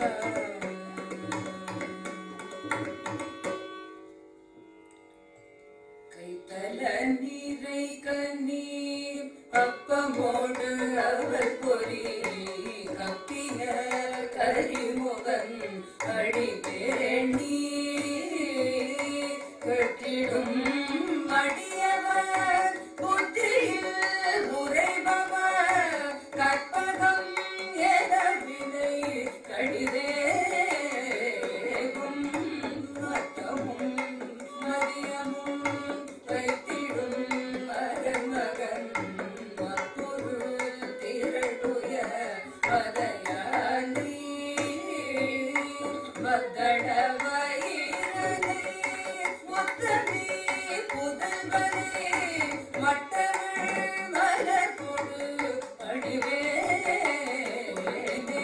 கைத்தல நீரை கண்ணீர் அப்பமோடு அவள் பொறி கப்பிய கரிமுகன் அடிபேணி கட்டிடும் அடியவர் புத்தியில் உரைபவர் கற்பகம் எதவினை கடிதேகும் மற்றமும் மதியமும் வைத்திடும் மருமகன் மற்றொரு திரட்டுய பதையாண்டி மத்தட வயிறனை ஒத்தமே புதல்வனே மட்டமிழ் மலர் கொடு அடிவேனே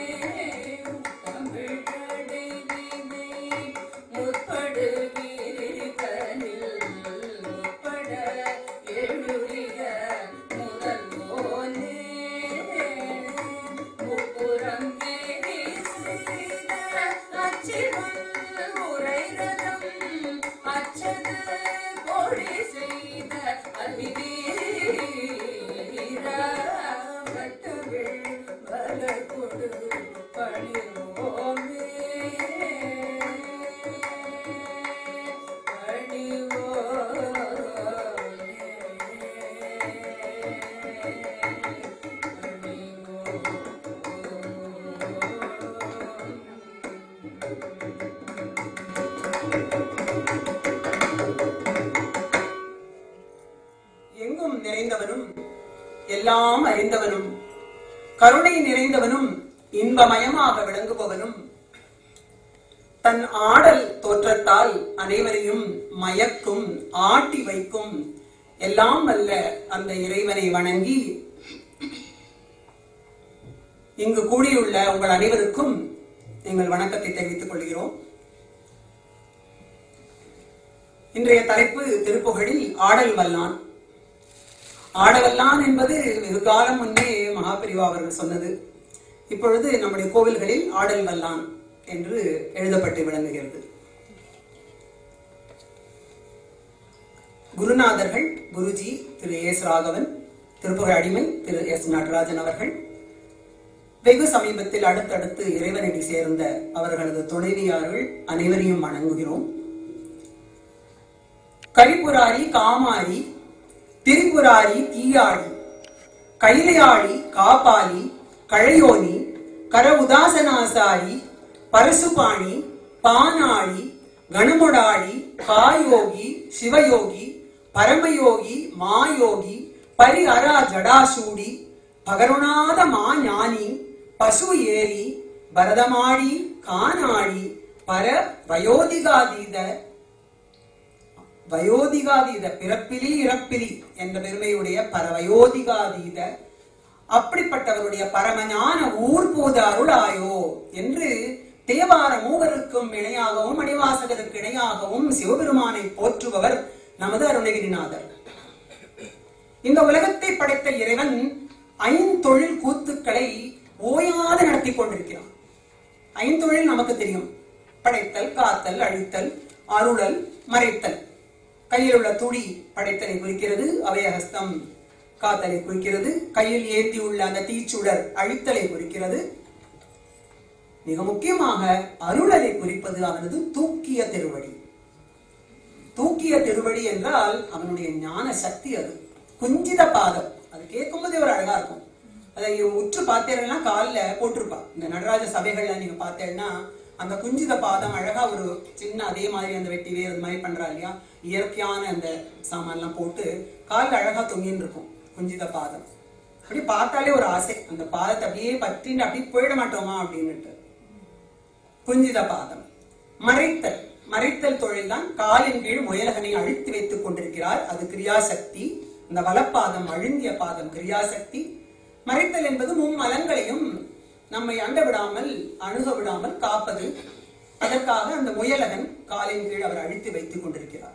தமிழடை வினை முற்படு வீரிகனில் முற்பட எழுறிய முதல்வோனே முப்புறம் ஏறி செய்த அச்சிவன் உரைரதம் அச்சது கொடி செய்த அதிதீரா மட்டுவில் மலர் கொடு பணிவோமே எங்கும் நிறைந்தவனும் எல்லாம் அறிந்தவனும் கருணை நிறைந்தவனும் இன்பமயமாக விளங்குபவனும் தன் ஆடல் தோற்றத்தால் அனைவரையும் மயக்கும் ஆட்டி வைக்கும் எல்லாம் அல்ல அந்த இறைவனை வணங்கி இங்கு கூடியுள்ள உங்கள் அனைவருக்கும் எங்கள் வணக்கத்தை தெரிவித்துக் கொள்கிறோம் இன்றைய தலைப்பு திருப்புகழில் ஆடல் வல்லான் ஆடவல்லான் என்பது வெகு காலம் முன்னே மகாபிரிவா அவர்கள் சொன்னது இப்பொழுது நம்முடைய கோவில்களில் ஆடல் வல்லான் என்று எழுதப்பட்டு விளங்குகிறது குருநாதர்கள் குருஜி திரு எஸ் ராகவன் திருப்புகழ் அடிமை திரு எஸ் நடராஜன் அவர்கள் வெகு சமீபத்தில் அடுத்தடுத்து இறைவனடி சேர்ந்த அவர்களது துணைவியார்கள் அனைவரையும் வணங்குகிறோம் கரிபுராரி காமாரி திரிபுராரி தீயாழி கைலையாழி காபாலி கழையோனி கர உதாசனாசாரி பரசுபாணி பானாளி கணமுடாளி காயோகி சிவயோகி பரமயோகி மாயோகி பரி அரா ஜடாசூடி பகருணாத மா ஞானி பசு ஏரி பரதமாடி கானாளி பர வயோதிகாதீத வயோதிகாதீத பிறப்பிலி இறப்பிலி என்ற பெருமையுடைய பரவயோதிகாதீத அப்படிப்பட்டவருடைய பரமஞான ஊர்பூத அருளாயோ என்று தேவார மூவருக்கும் இணையாகவும் மணிவாசகருக்கு இணையாகவும் சிவபெருமானை போற்றுபவர் நமது அருணகிரிநாதர் இந்த உலகத்தை படைத்த இறைவன் ஐந்தொழில் கூத்துக்களை ஓயாது நடத்தி கொண்டிருக்கிறான் ஐந்தொழில் நமக்கு தெரியும் படைத்தல் காத்தல் அழித்தல் அருளல் மறைத்தல் கையில் உள்ள துடி படைத்தலை குறிக்கிறது அபயஹஸ்தம் காத்தலை குறிக்கிறது கையில் ஏந்தி உள்ள அந்த தீச்சுடர் அழித்தலை குறிக்கிறது மிக முக்கியமாக அருளலை குறிப்பது அவனது தூக்கிய திருவடி தூக்கிய திருவடி என்றால் அவனுடைய ஞான சக்தி அது குஞ்சித பாதம் அது கேட்கும்போதே ஒரு அழகா இருக்கும் அதை உற்று பார்த்தீங்கன்னா கால்ல போட்டிருப்பா இந்த நடராஜ சபைகள்ல நீங்க பார்த்தேன்னா அந்த குஞ்சித பாதம் அழகா ஒரு சின்ன அதே மாதிரி அந்த வெட்டி வேர் அது மாதிரி பண்றா இல்லையா இயற்கையான அந்த சாமான்லாம் போட்டு கால்ல அழகா தொங்கின்னு இருக்கும் குஞ்சித பாதம் அப்படி பார்த்தாலே ஒரு ஆசை அந்த பாதத்தை அப்படியே பற்றின்னு அப்படியே போயிட மாட்டோமா அப்படின்னுட்டு குஞ்சித பாதம் மறைத்தல் மறைத்தல் தொழில் தான் காலின் கீழ் முயலகனை அழித்து வைத்துக் கொண்டிருக்கிறார் அது கிரியாசக்தி இந்த வலப்பாதம் அழுந்திய பாதம் கிரியாசக்தி மறைத்தல் என்பது மும்மலங்களையும் நம்மை அண்ட விடாமல் அணுக விடாமல் காப்பது அதற்காக அந்த முயலகன் காலின் கீழ் அவர் அழித்து வைத்துக் கொண்டிருக்கிறார்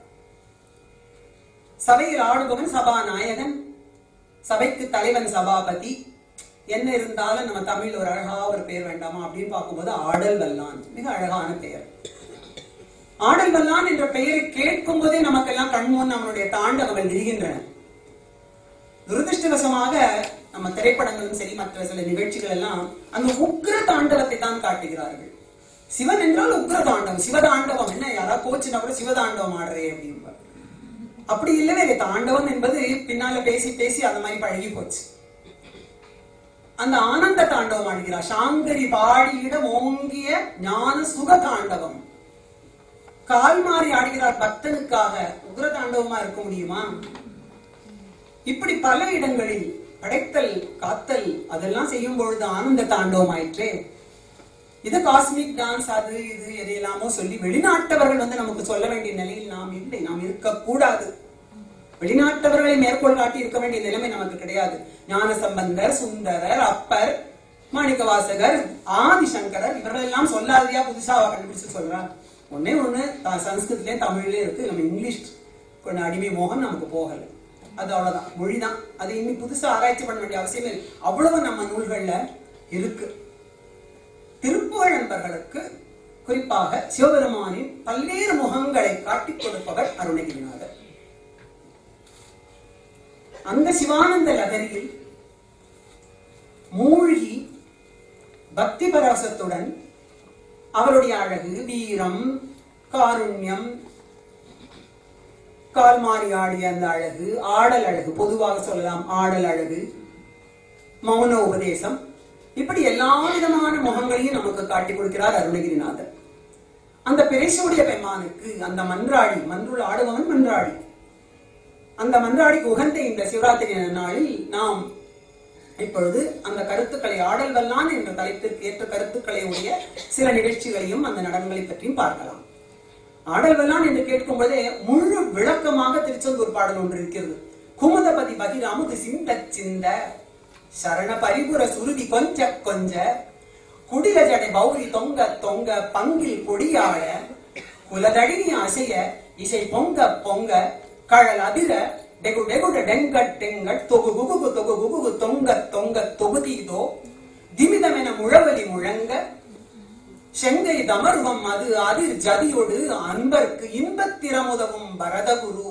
சபையில் ஆடுபவன் சபாநாயகன் சபைக்கு தலைவன் சபாபதி என்ன இருந்தாலும் நம்ம தமிழ்ல ஒரு அழகா ஒரு பெயர் வேண்டாமா அப்படின்னு பார்க்கும்போது ஆடல் வல்லான் மிக அழகான பெயர் ஆடல் வல்லான் என்ற பெயரை கேட்கும் போதே நமக்கெல்லாம் கண்முன் நம்மளுடைய தாண்டவங்கள் விரிகின்றன துரதிருஷ்டவசமாக நம்ம திரைப்படங்களும் சரி மற்ற சில நிகழ்ச்சிகள் எல்லாம் அந்த உக்ர தாண்டவத்தை தான் காட்டுகிறார்கள் சிவன் என்றால் உக்ர தாண்டவம் சிவதாண்டவம் என்ன யாராவது கோச்சுனா கூட சிவதாண்டவம் ஆடுறே அப்படின்னு அப்படி இல்லவே இல்லை தாண்டவம் என்பது பின்னால பேசி பேசி அந்த மாதிரி பழகி போச்சு அந்த ஆனந்த தாண்டவம் ஆடுகிறார் சாங்கரி பாடியிடம் ஓங்கிய ஞான சுக தாண்டவம் கால் மாறி ஆடுகிறார் பக்தனுக்காக உக்ர தாண்டவமா இருக்க முடியுமா இப்படி பல இடங்களில் படைத்தல் காத்தல் அதெல்லாம் செய்யும் பொழுது ஆனந்த தாண்டவம் ஆயிற்றே இது காஸ்மிக் டான்ஸ் அது இது எதையெல்லாமோ சொல்லி வெளிநாட்டவர்கள் வந்து நமக்கு சொல்ல வேண்டிய நிலையில் நாம் இல்லை நாம் இருக்கக்கூடாது வெளிநாட்டவர்களை மேற்கோள் காட்டி இருக்க வேண்டிய நிலைமை நமக்கு கிடையாது ஞான சம்பந்தர் சுந்தரர் அப்பர் மாணிக்க வாசகர் ஆதிசங்கரர் இவர்கள் எல்லாம் சொல்லாதையா புதுசா அவ கண்டுபிடிச்சு சொல்றா ஒண்ணே ஒண்ணு த- சமஸ்கிருதத்திலே தமிழ்லயே இருக்கு நம்ம இங்கிலீஷ் கொஞ்சம் அடிமை மோகம் நமக்கு போகல அது அவ்வளவுதான் மொழிதான் அது இனி புதுசா ஆராய்ச்சி பண்ண வேண்டிய அவசியம் இல்லை அவ்வளவு நம்ம நூல்கள்ல இருக்கு திருப்புகழ் நண்பர்களுக்கு குறிப்பாக சிவபெருமானின் பல்வேறு முகங்களை காட்டிக் கொடுப்பவர் அருணகிரிநாதர் அந்த சிவானந்த லகரியில் மூழ்கி பக்தி பரவசத்துடன் அவருடைய அழகு வீரம் காருண்யம் கால் மாறி ஆடிய அந்த அழகு ஆடல் அழகு பொதுவாக சொல்லலாம் ஆடல் அழகு மௌன உபதேசம் இப்படி எல்லா விதமான முகங்களையும் நமக்கு காட்டிக் கொடுக்கிறார் அருணகிரிநாதர் அந்த பிறைசூடிய பெம்மானுக்கு அந்த மன்றாடி மன்றுள் ஆடுபவன் மன்றாடி அந்த மன்றாடிக்கு உகந்த இந்த சிவராத்திரி நாளில் நாம் இப்பொழுது அந்த கருத்துக்களை ஆடல் வல்லான் என்ற தலைப்பிற்கு ஏற்ற கருத்துக்களை உடைய சில நிகழ்ச்சிகளையும் அந்த நடனங்களை பற்றியும் பார்க்கலாம் ஆடல் வல்லான் என்று கேட்கும் போதே முழு விளக்கமாக திருச்செந்தூர் பாடல் ஒன்று இருக்கிறது குமுதபதி பகிராமுது சிந்த சிந்த சரண பரிபுர சுருதி கொஞ்ச கொஞ்ச குடில ஜடை பௌரி தொங்க தொங்க பங்கில் கொடியாட குலதடினி அசைய இசை பொங்க பொங்க கழல் அதிர டெகு டெகுட டெங்கட் டெங்கட் தொகு குகுகு தொகு குகுகு தொங்க தொங்க தொகுதீதோ திமிதமென முழவலி முழங்க செங்கை தமர்வம் அது அதிர் ஜதியோடு அன்பர்க்கு இன்பத்திறமுதவும் பரதகுரு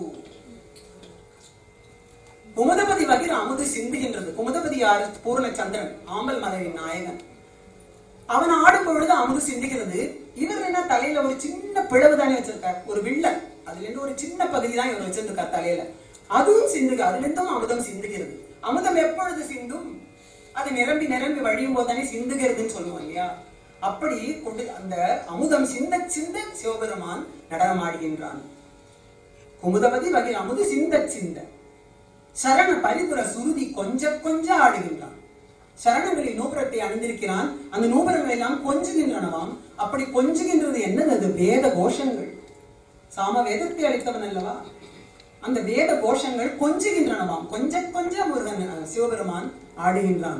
குமுதபதி வகிர் அமுது சிந்துகின்றது குமுதபதி யாரு பூர்ணச்சந்திரன் ஆம்பல் மலரின் நாயகன் அவன் ஆடும் பொழுது அமுது சிந்துகிறது இவர் என்ன தலையில ஒரு சின்ன பிளவு தானே வச்சிருக்கார் ஒரு வில்லன் அதுல இருந்து ஒரு சின்ன பகுதி தான் இவர் வச்சிருக்கார் தலையில அதுவும் சிந்துக அதுல இருந்தும் அமுதம் சிந்துகிறது அமுதம் எப்பொழுது சிந்தும் அது நிரம்பி நிரம்பி வழியும் போது தானே சிந்துகிறதுன்னு சொல்லுவோம் இல்லையா அப்படி கொண்டு அந்த அமுதம் சிந்த சிந்த சிவபெருமான் நடனமாடுகின்றான் குமுதபதி வகிர் அமுது சிந்த சிந்த சரண பரிபுர சுருதி கொஞ்ச கொஞ்ச ஆடுகின்றான் சரணங்களில் நூபுரத்தை அணிந்திருக்கிறான் அந்த நூபுரங்கள் எல்லாம் கொஞ்சுகின்றனவாம் அப்படி கொஞ்சுகின்றது என்னது அது வேத கோஷங்கள் சாம வேதத்தை அளித்தவன் அல்லவா அந்த வேத கோஷங்கள் கொஞ்சுகின்றனவாம் கொஞ்ச கொஞ்ச முருகன் அஹ், சிவபெருமான் ஆடுகின்றான்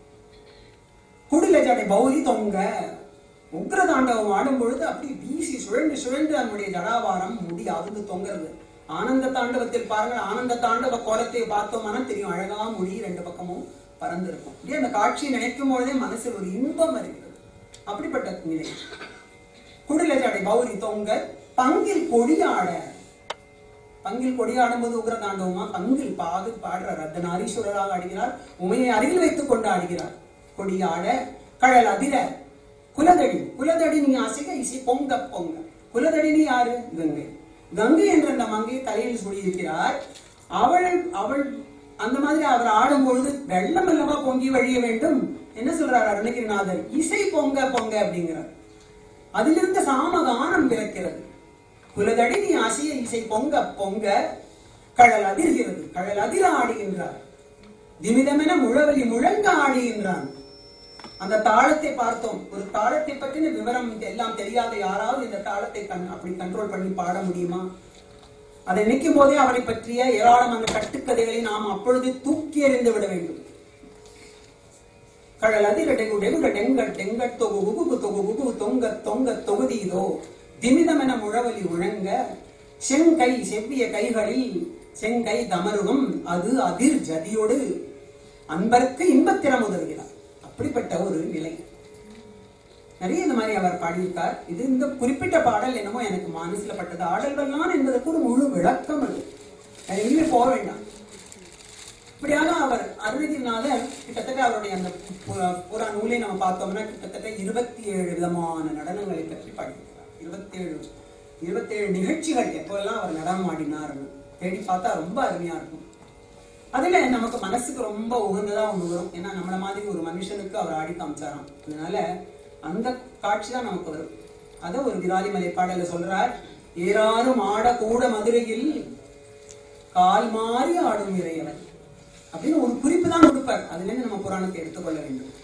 குடில ஜடை பௌரி தொங்க உக்ர தாண்டவம் ஆடும் பொழுது அப்படி வீசி சுழண்டு சுழண்டு நம்முடைய ஜடாவாரம் முடி அவுந்து தொங்குறது ஆனந்த தாண்டவத்தில் பாருங்கள் ஆனந்த தாண்டவ கோலத்தை பார்த்தோம்னா தெரியும் அழகா முடி ரெண்டு பக்கமும் பறந்திருக்கும் அப்படியே அந்த காட்சியை நினைக்கும் பொழுதே மனசில் ஒரு இன்பம் வருகிறது அப்படிப்பட்ட நிலை குடில ஜடை பௌரி தொங்க பங்கில் கொடியாட பங்கில் கொடியாடும் போது உக்ர தாண்டவமா பங்கில் பாது பாடுறார் அர்த்தநாரீஸ்வரராக ஆடுகிறார் உமையை அருகில் வைத்துக் கொண்டு ஆடுகிறார் கொடியாட கழல் அதிர குலதடி குலதடி நீ அசைக இசை பொங்க பொங்க குலதடி நீ யாரு கங்கை கங்கை என்ற அந்த மங்கையை தலையில் சூடியிருக்கிறார் அவள் அவள் அந்த மாதிரி அவர் ஆடும் பொழுது வெள்ளம் அல்லவா பொங்கி வழிய வேண்டும் என்ன சொல்றார் அருணகிரிநாதர் இசை பொங்க பொங்க அப்படிங்கிறார் அதிலிருந்து சாமகானம் பிறக்கிறது குலதடி நீ அசைய இசை பொங்க பொங்க கழல் அதிர்கிறது கழல் அதிர ஆடுகின்றார் திமிதமென முழவலி முழங்க ஆடுகின்றான் அந்த தாளத்தை பார்த்தோம் ஒரு தாளத்தை பற்றின விவரம் எல்லாம் தெரியாத யாராவது இந்த தாளத்தை கண் அப்படி கண்ட்ரோல் பண்ணி பாட முடியுமா அதை நினைக்கும் போதே அவரை பற்றிய ஏராளமான கட்டுக்கதைகளை நாம் அப்பொழுது தூக்கி எறிந்து விட வேண்டும் கழல் அதிர டெகு டெகுட டெங்கட் டெங்கட் தொகு குகு தொகு குகு தொங்க தொங்க தொகுதிதோ திமிதமென முழவலி முழங்க செங்கை செவ்விய கைகளில் செங்கை தமருகம் அது அதிர் ஜதியோடு அன்பருக்கு இன்பத்திறம் உதவுகிறார் அப்படிப்பட்ட ஒரு நிலை நிறைய இந்த மாதிரி அவர் பாடியிருக்கார் இது இந்த குறிப்பிட்ட பாடல் என்னமோ எனக்கு மனசுல பட்டது ஆடல்கள்லாம் என்பதற்கு ஒரு முழு விளக்கம் அது அது எங்கேயுமே போக வேண்டாம் இப்படியாக அவர் அருணகிரிநாதர் கிட்டத்தட்ட அவருடைய அந்த பு- புறா நூலை நம்ம பார்த்தோம்னா கிட்டத்தட்ட இருபத்தி ஏழு விதமான நடனங்களை பற்றி பாடியிருக்கிறார் இருபத்தி ஏழு இருபத்தேழு நிகழ்ச்சிகள் எப்போல்லாம் அவர் நடனம் ஆடினார் தேடி பார்த்தா ரொம்ப அருமையா இருக்கும் அதுல நமக்கு மனசுக்கு ரொம்ப உகந்ததா ஒண்ணு வரும் ஏன்னா நம்மள மாதிரி ஒரு மனுஷனுக்கு அவர் ஆடி காமிச்சாராம் அதனால அந்த காட்சி தான் நமக்கு வரும் அத ஒரு விராலிமலை பாடல்ல சொல்றார் ஏறாரும் ஆட கூட மதுரையில் கால் மாறி ஆடும் இறையவன் அப்படின்னு ஒரு குறிப்பு தான் கொடுப்பார் அதுல இருந்து நம்ம புராணத்தை எடுத்துக்கொள்ள வேண்டும்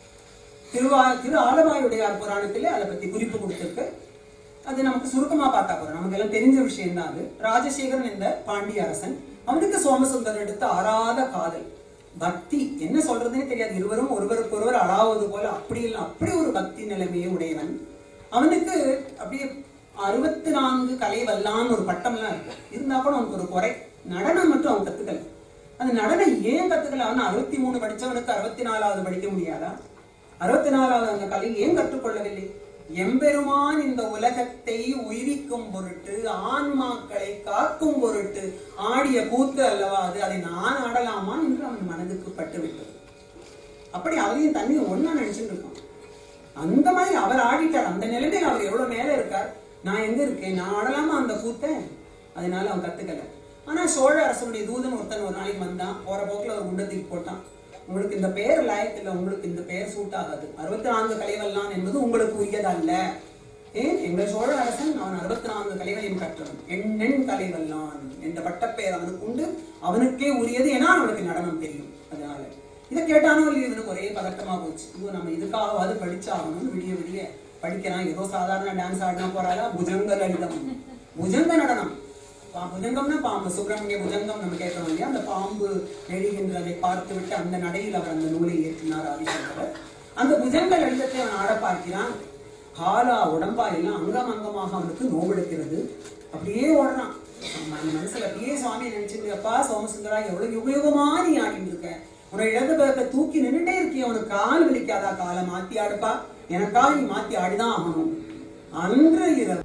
திருவா திரு ஆலவாயுடையார் புராணத்திலே அதை பத்தி குறிப்பு கொடுத்திருக்கு அது நமக்கு சுருக்கமா பார்த்தா போறோம் நமக்கு எல்லாம் தெரிஞ்ச விஷயம் தான் அது ராஜசேகரன் என்ற பாண்டிய அரசன் அவனுக்கு சோமசுந்தரன் எடுத்த ஆறாத காதல் பக்தி என்ன சொல்றதுன்னே தெரியாது இருவரும் ஒருவருக்கு ஒருவர் அழாவது போல அப்படி இல்லை அப்படி ஒரு பக்தி நிலைமையை உடையவன் அவனுக்கு அப்படியே அறுபத்தி நான்கு கலை வல்லான்னு ஒரு பட்டம்லாம் இருக்கு இருந்தா கூட அவனுக்கு ஒரு குறை நடனம் மட்டும் அவன் கத்துக்கல அந்த நடனம் ஏன் கத்துக்கல அவன் அறுபத்தி மூணு படிச்சவனுக்கு அறுபத்தி நாலாவது படிக்க முடியாதா அறுபத்தி நாலாவது அந்த கலை ஏன் கற்றுக்கொள்ளவில்லை எம்பெருமான் இந்த உலகத்தை உயிரிக்கும் பொருட்டு ஆன்மாக்களை காக்கும் பொருட்டு ஆடிய கூத்து அல்லவா அது அதை நான் ஆடலாமா என்று அவன் மனதுக்கு பட்டுவிட்டது அப்படி அவரையும் தண்ணி ஒண்ணா நினைச்சுட்டு இருக்கான் அந்த மாதிரி அவர் ஆடிட்டார் அந்த நிலைமையில அவர் எவ்வளவு மேல இருக்கார் நான் எங்க இருக்கேன் நான் ஆடலாமா அந்த கூத்தை அதனால அவன் கத்துக்கல ஆனா சோழ அரசனுடைய தூதன் ஒருத்தன் ஒரு நாளைக்கு வந்தான் போற போக்குல ஒரு குண்டத்துக்கு போட்டான் உங்களுக்கு இந்த பெயர் லாயக்கில்ல உங்களுக்கு இந்த பெயர் சூட் ஆகாது அறுபத்தி நான்கு கலைவல்லான் என்பது உங்களுக்கு உரியதல்ல ஏன் எங்கள் சோழ அரசன் அவன் அறுபத்தி நான்கு கலைகளையும் கற்றவன் எண்ணெண் கலைவல்லான் என்ற பட்டப்பெயர் அவனுக்கு உண்டு அவனுக்கே உரியது ஏன்னா அவனுக்கு நடனம் தெரியும் அதனால இதை கேட்டானோ இல்லையோ இவனுக்கு ஒரே பதட்டமா போச்சு ஐயோ நம்ம இதுக்காகவாது படிச்சாகணும்னு விடிய விடிய படிக்கிறான் ஏதோ சாதாரண டான்ஸ் ஆடினா போறாதா புஜங்க லலிதம் புஜங்க நடனம் பா- புஜங்கம்னா பாம்பு சுப்பிரமணிய புஜங்கம் நம்ம கேட்கணும் இல்லையா அந்த பாம்பு நெடுகின்றதை பார்த்து விட்டு அந்த நடையில் அவர் அந்த நூலை ஏற்றினார் ஆதிசங்கரர் அந்த புஜங்க லலிதத்தை அவன் ஆட பார்க்கிறான் காலா உடம்பா எல்லாம் அங்கம் அங்கமாக அவனுக்கு நோவெடுக்கிறது அப்படியே ஓடுறான் நம்ம அந்த மனசுல அப்படியே சுவாமியை நினைச்சிட்டு அப்பா சோமசுந்தரா எவ்வளவு யுகயுகமா நீ ஆடிட்டு இருக்க உன்னை இடது பக்கத்தை தூக்கி நின்னுட்டே இருக்கிய உனக்கு கால் வலிக்காதா காலை மாத்தி ஆடுப்பா எனக்கா நீ மாத்தி ஆடிதான் ஆகணும் அன்று இரவு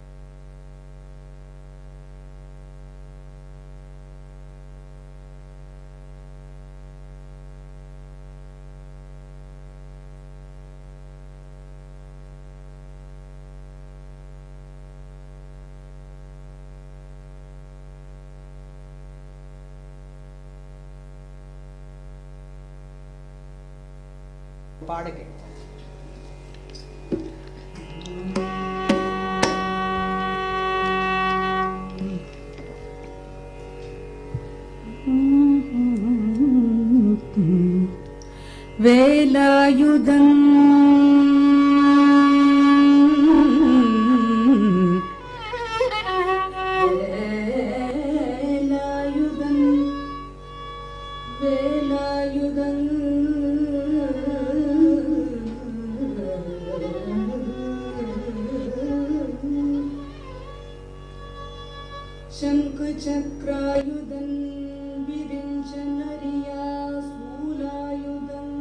பாட கேட்டேன் வேலாயுதன் வேலாயுதன் வேலாயுதன் शङ्ख चक्रायुधं विरिञ्चनरिया स्थूलायुधम्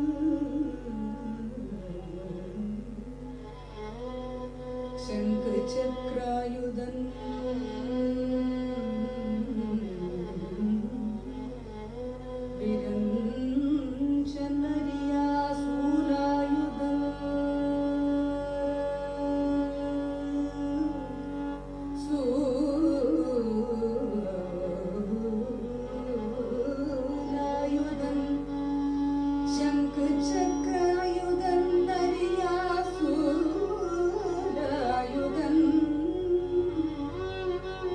शङ्ख चक्रायुधं विरिञ्चनरिया स्थूलायुधम् சூலாயுதன் சங்கு சக்கராயுதன் நரியா சூலாயுதன்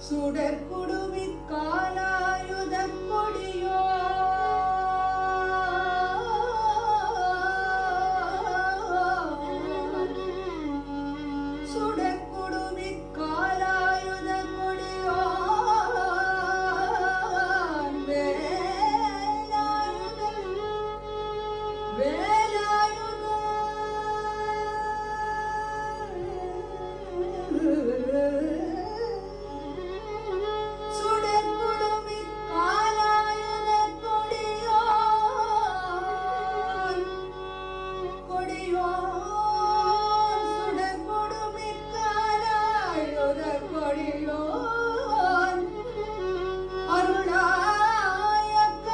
சுடற்குடுமி காலாயுத கொடியோ சுடற்குடுமி காலாயுத கொடியோ சுடற்குடுமி காலாயுத கொடியோன் கொடியோன் சுடற்குடுமி காலாயுத கொடியோன் அருளாய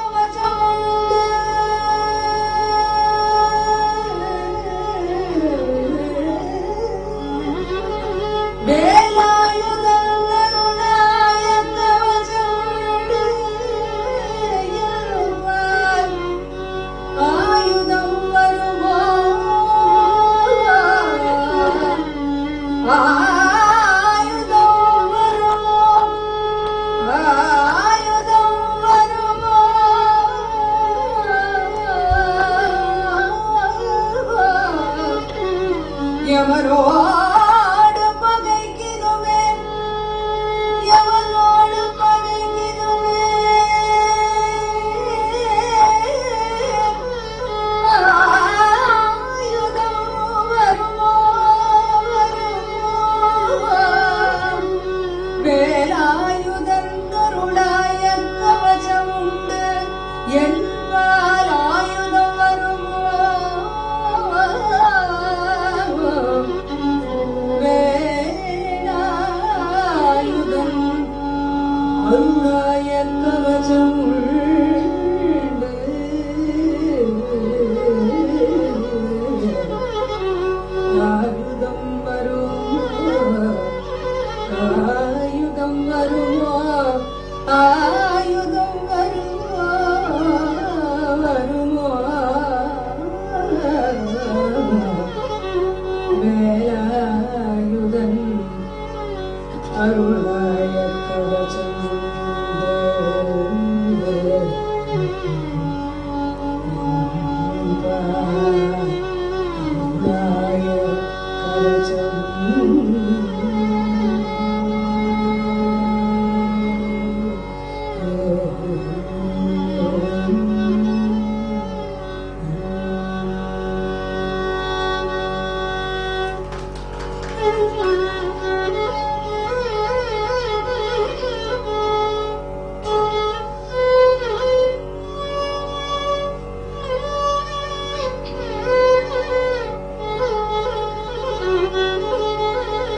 கவசமுண்டு வேலாயுதம் அருளாய கவசமுண்டு எழுவார் ஆயுதம் வருமோ ஆயுதம் வருமோ ஆயுதம் வருமோ எவரோடு பகைக்கிதுமே எவரோடு பகைக்கிதுமே ஆயுதம் வருமோ வருமோ வேலாயுதன் கருளாய கவசமுண்டு என்பார் ஆயுதம் வருமோ வேலாயுதன் அருளாய கவசமுண்டு ஆயுதம் வருமோ ஆயுதம் வருமோ ஆயுதம் வருமோ வருமோ வேலாயுதன் அருளாய கவசம் அருளாய Thank you.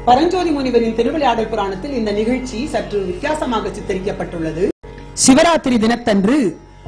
பரஞ்சோதி முனிவரின் திருவிளையாடல் புராணத்தில் இந்த நிகழ்ச்சி சற்று வித்தியாசமாக சித்தரிக்கப்பட்டுள்ளது சிவராத்திரி தினத்தன்று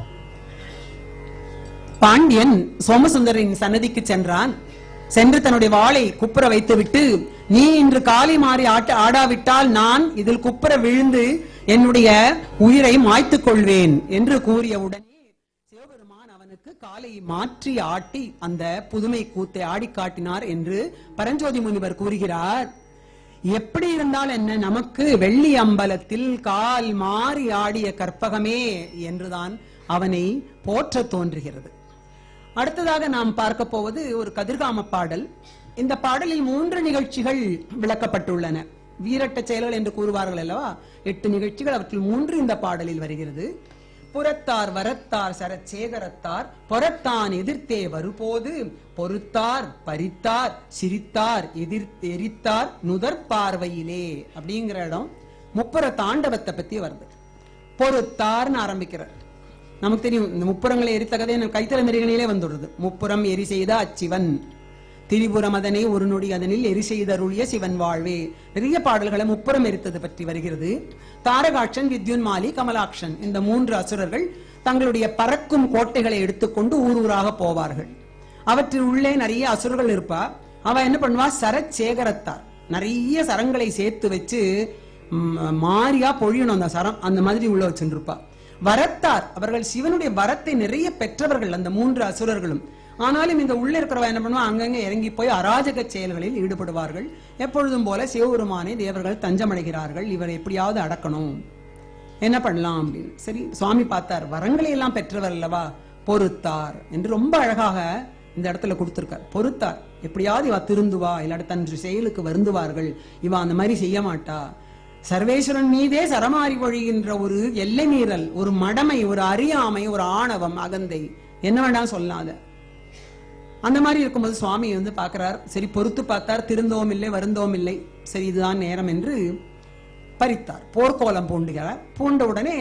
பாண்டியன் சோமசுந்தரின் சன்னதிக்கு சென்றான் சென்று தன்னுடைய வாளை குப்புற வைத்துவிட்டு நீ இன்று காலி மாறி ஆட்ட ஆடாவிட்டால் நான் இதில் குப்புற விழுந்து என்னுடைய உயிரை மாய்த்துக் கொள்வேன் என்று கூறிய உடனே சிவபெருமான் அவனுக்கு காலை மாற்றி ஆட்டி அந்த புதுமை கூத்தை ஆடி காட்டினார் என்று பரஞ்சோதி முனிவர் கூறுகிறார் எப்படி இருந்தால் என்ன நமக்கு வெள்ளி அம்பலத்தில் கால் மாறி ஆடிய கற்பகமே என்றுதான் அவனை போற்ற தோன்றுகிறது அடுத்ததாக நாம் பார்க்க போவது ஒரு கதிர்காம பாடல் இந்த பாடலில் மூன்று நிகழ்ச்சிகள் விளக்கப்பட்டுள்ளன வீரட்ட செயல்கள் என்று கூறுவார்கள் அல்லவா எட்டு நிகழ்ச்சிகள் அவற்றில் மூன்று இந்த பாடலில் வருகிறது புறத்தார் வரத்தார் சரச்சேகரத்தார் பொறத்தான் எதிர்த்தே வருபோது பொறுத்தார் பறித்தார் சிரித்தார் எதிர் எரித்தார் நுதற் பார்வையிலே அப்படிங்கிற இடம் முப்புற தாண்டவத்தை பத்தி வருது பொறுத்தார்னு ஆரம்பிக்கிறார் நமக்கு தெரியும் இந்த முப்புறங்களை எரித்த கதை எனக்கு கைத்தல நெறிகளிலே வந்துடுறது முப்புறம் எரி செய்த அச்சிவன் திரிபுரம் அதனை ஒரு நொடி அதனில் எரி செய்தருளிய சிவன் வாழ்வே நிறைய பாடல்களை முப்புறம் எரித்தது பற்றி வருகிறது தாரகாட்சன் வித்யுன்மாலி கமலாக்ஷன் இந்த மூன்று அசுரர்கள் தங்களுடைய பறக்கும் கோட்டைகளை எடுத்துக்கொண்டு ஊர் ஊராக போவார்கள் அவற்றில் உள்ளே நிறைய அசுரர்கள் இருப்பா அவ என்ன பண்ணுவா சரச்சேகரத்தார் நிறைய சரங்களை சேர்த்து வச்சு ம், மாரியா பொழியணும் அந்த சரம் அந்த மாதிரி உள்ள வச்சுருப்பா வரத்தார் அவர்கள் சிவனுடைய வரத்தை நிறைய பெற்றவர்கள் அந்த மூன்று அசுரர்களும் ஆனாலும் இந்த உள்ள இருக்கிறவ என்ன பண்ணுவா அங்கங்க இறங்கி போய் அராஜக செயல்களில் ஈடுபடுவார்கள் எப்பொழுதும் போல சிவபெருமானை தேவர்கள் தஞ்சமடைகிறார்கள் இவரை எப்படியாவது அடக்கணும் என்ன பண்ணலாம் அப்படின்னு சரி சுவாமி பார்த்தார் வரங்களை எல்லாம் பெற்றவர் அல்லவா பொறுத்தார் என்று ரொம்ப அழகாக இந்த இடத்துல கொடுத்திருக்கார் பொறுத்தார் எப்படியாவது இவ திருந்துவா இல்லாட்டி தன் செயலுக்கு வருந்துவார்கள் இவ அந்த மாதிரி செய்ய மாட்டா சர்வேஸ்வரன் மீதே சரமாரி பொழிகின்ற ஒரு எல்லை மீறல் ஒரு மடமை ஒரு அறியாமை ஒரு ஆணவம் அகந்தை என்ன வேண்டாம் சொல்லாத அந்த மாதிரி இருக்கும்போது சுவாமி வந்து பார்க்கிறார் சரி பொறுத்து பார்த்தார் திருந்தோம் இல்லை வருந்தோம் இல்லை சரி இதுதான் நேரம் என்று பறித்தார் போர்க்கோலம் பூண்டுகிறார் பூண்ட உடனே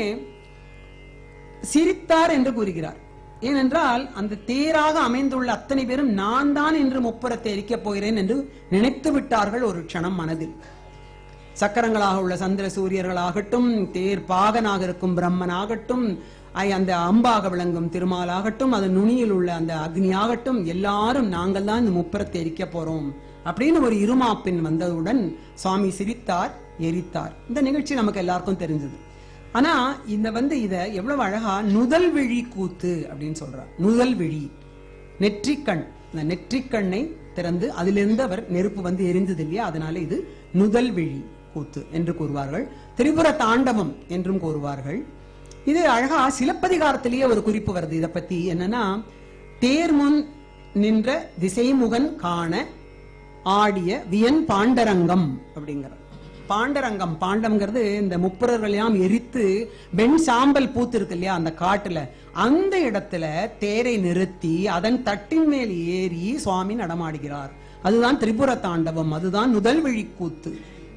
சிரித்தார் என்று கூறுகிறார் ஏனென்றால் அந்த தேராக அமைந்துள்ள அத்தனை பேரும் நான் தான் என்று முப்புறத்தை எரிக்கப் போகிறேன் என்று நினைத்து விட்டார்கள் ஒரு க்ஷணம் மனதில் சக்கரங்களாக உள்ள சந்திர சூரியர்களாகட்டும் தேர் பாகனாக இருக்கும் பிரம்மன் ஆகட்டும் ஐ அந்த அம்பாக விளங்கும் திருமாலாகட்டும் அது நுனியில் உள்ள அந்த அக்னி ஆகட்டும் எல்லாரும் நாங்கள் தான் இந்த முப்புறத்தை எரிக்க போறோம் அப்படின்னு ஒரு இருமாப்பின் வந்தவுடன் சுவாமி சிரித்தார் எரித்தார் இந்த நிகழ்ச்சி நமக்கு எல்லாருக்கும் தெரிஞ்சது ஆனா இந்த வந்து இத எவ்வளவு அழகா நுதல் விழி கூத்து அப்படின்னு சொல்றார் நுதல் விழி நெற்றிக்கண் இந்த நெற்றிக்கண்ணை திறந்து அதிலிருந்து அவர் நெருப்பு வந்து எரிந்தது இல்லையா அதனால இது நுதல் விழி கூத்து என்று கூறுவார்கள் திரிபுர தாண்டவம் என்றும் கூறுவார்கள் இது அழகா சிலப்பதிகாரத்திலேயே ஒரு குறிப்பு வருது இத பத்தி என்னன்னா தேர்முன் நின்ற திசைமுகன் காண ஆடிய வியன் பாண்டரங்கம் அப்படிங்கிற பாண்டரங்கம் பாண்டம்ங்கிறது இந்த முப்புரர்கள் எல்லாம் எரித்து வெண் சாம்பல் பூத்து இருக்கு இல்லையா அந்த காட்டுல அந்த இடத்துல தேரை நிறுத்தி அதன் தட்டின் மேல் ஏறி சுவாமி நடமாடுகிறார் அதுதான் திரிபுர தாண்டவம் அதுதான் முதல் விழி கூத்து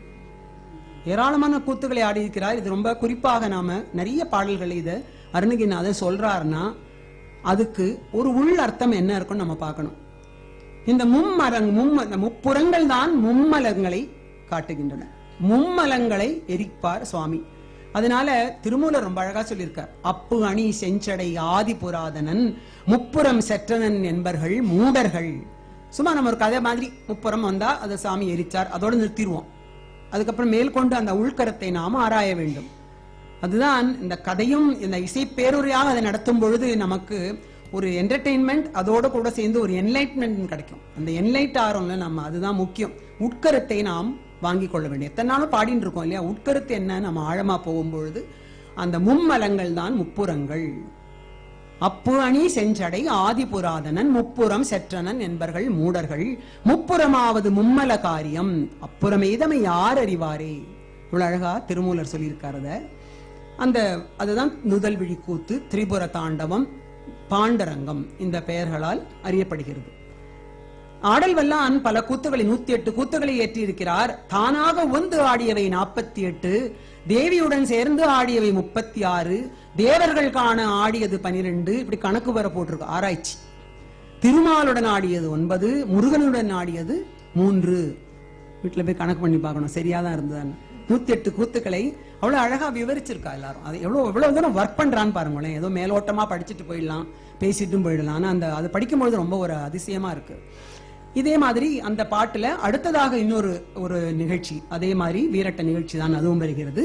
ஏராளமான கூத்துக்களை ஆடியிருக்கிறார் இது ரொம்ப குறிப்பாக நாம நிறைய பாடல்களை இத அருணகிரிநாதர் சொல்றாருன்னா அதுக்கு ஒரு உள் அர்த்தம் என்ன இருக்குன்னு நம்ம பார்க்கணும் இந்த மும்மரங் மும்ம இந்த முப்புறங்கள் தான் மும்மலங்களை காட்டுகின்றன மும்மலங்களை எரிப்பார் சுவாமி அதனால திருமூலர் ரொம்ப அழகா சொல்லியிருக்கார் அப்பு அணி செஞ்சடை ஆதி புராதனன் முப்புறம் செற்றனன் என்பர்கள் மூடர்கள் சும்மா நம்ம ஒரு கதை மாதிரி முப்புறம் வந்தா அதை சாமி எரிச்சார் அதோட நிறுத்திடுவோம் அதுக்கப்புறம் மேற்கொண்டு அந்த உள்கரத்தை நாம ஆராய வேண்டும் அதுதான் இந்த கதையும் இந்த இசை பேருரையாக அதை நடத்தும் பொழுது நமக்கு ஒரு என்டர்டெயின்மெண்ட் அதோட கூட சேர்ந்து ஒரு என்லைட்மெண்ட் கிடைக்கும் அந்த என்லைட் ஆறோம்ல நம்ம அதுதான் முக்கியம் உட்கருத்தை நாம் வாங்கி கொள்ள வேண்டும் எத்தனை நாளும் பாடிட்டு இருக்கோம் இல்லையா உட்கருத்து என்ன நம்ம ஆழமா போகும்பொழுது அந்த மும்மலங்கள் தான் முப்புறங்கள் அப்பு அணி செஞ்சடை ஆதி புராதனன் முப்புறம் செற்றனன் என்பர்கள் மூடர்கள் முப்புறமாவது மும்மல காரியம் அப்புறமேதமை யார் அறிவாரே இவ்வளவு அழகா திருமூலர் சொல்லியிருக்காரத அந்த அதுதான் நுதல் விழி கூத்து திரிபுர தாண்டவம் பாண்டரங்கம் இந்த பெயர்களால் அறியப்படுகிறது ஆடல் வல்லான் பல கூத்துகளை நூத்தி எட்டு கூத்துகளை ஏற்றியிருக்கிறார் தானாக ஒன்று ஆடியவை நாற்பத்தி எட்டு தேவியுடன் சேர்ந்து ஆடியவை முப்பத்தி ஆறு தேவர்கள் காண ஆடியது பனிரெண்டு இப்படி கணக்கு வர போட்டிருக்கு ஆராய்ச்சி திருமாலுடன் ஆடியது ஒன்பது முருகனுடன் ஆடியது மூன்று வீட்டுல போய் கணக்கு பண்ணி பார்க்கணும் சரியா தான் இருந்ததான்னு நூத்தி எட்டு கூத்துக்களை அவ்வளவு அழகா விவரிச்சிருக்கா எல்லாரும் அது எவ்வளவு எவ்வளவு தூரம் ஒர்க் பண்றான்னு பாருங்களேன் ஏதோ மேலோட்டமா படிச்சுட்டு போயிடலாம் பேசிட்டும் போயிடலாம் ஆனா அந்த அது படிக்கும்பொழுது ரொம்ப ஒரு அதிசயமா இருக்கு இதே மாதிரி அந்த பாட்டுல அடுத்ததாக இன்னொரு ஒரு நிகழ்ச்சி அதே மாதிரி வீரட்ட நிகழ்ச்சி தான் அதுவும் வருகிறது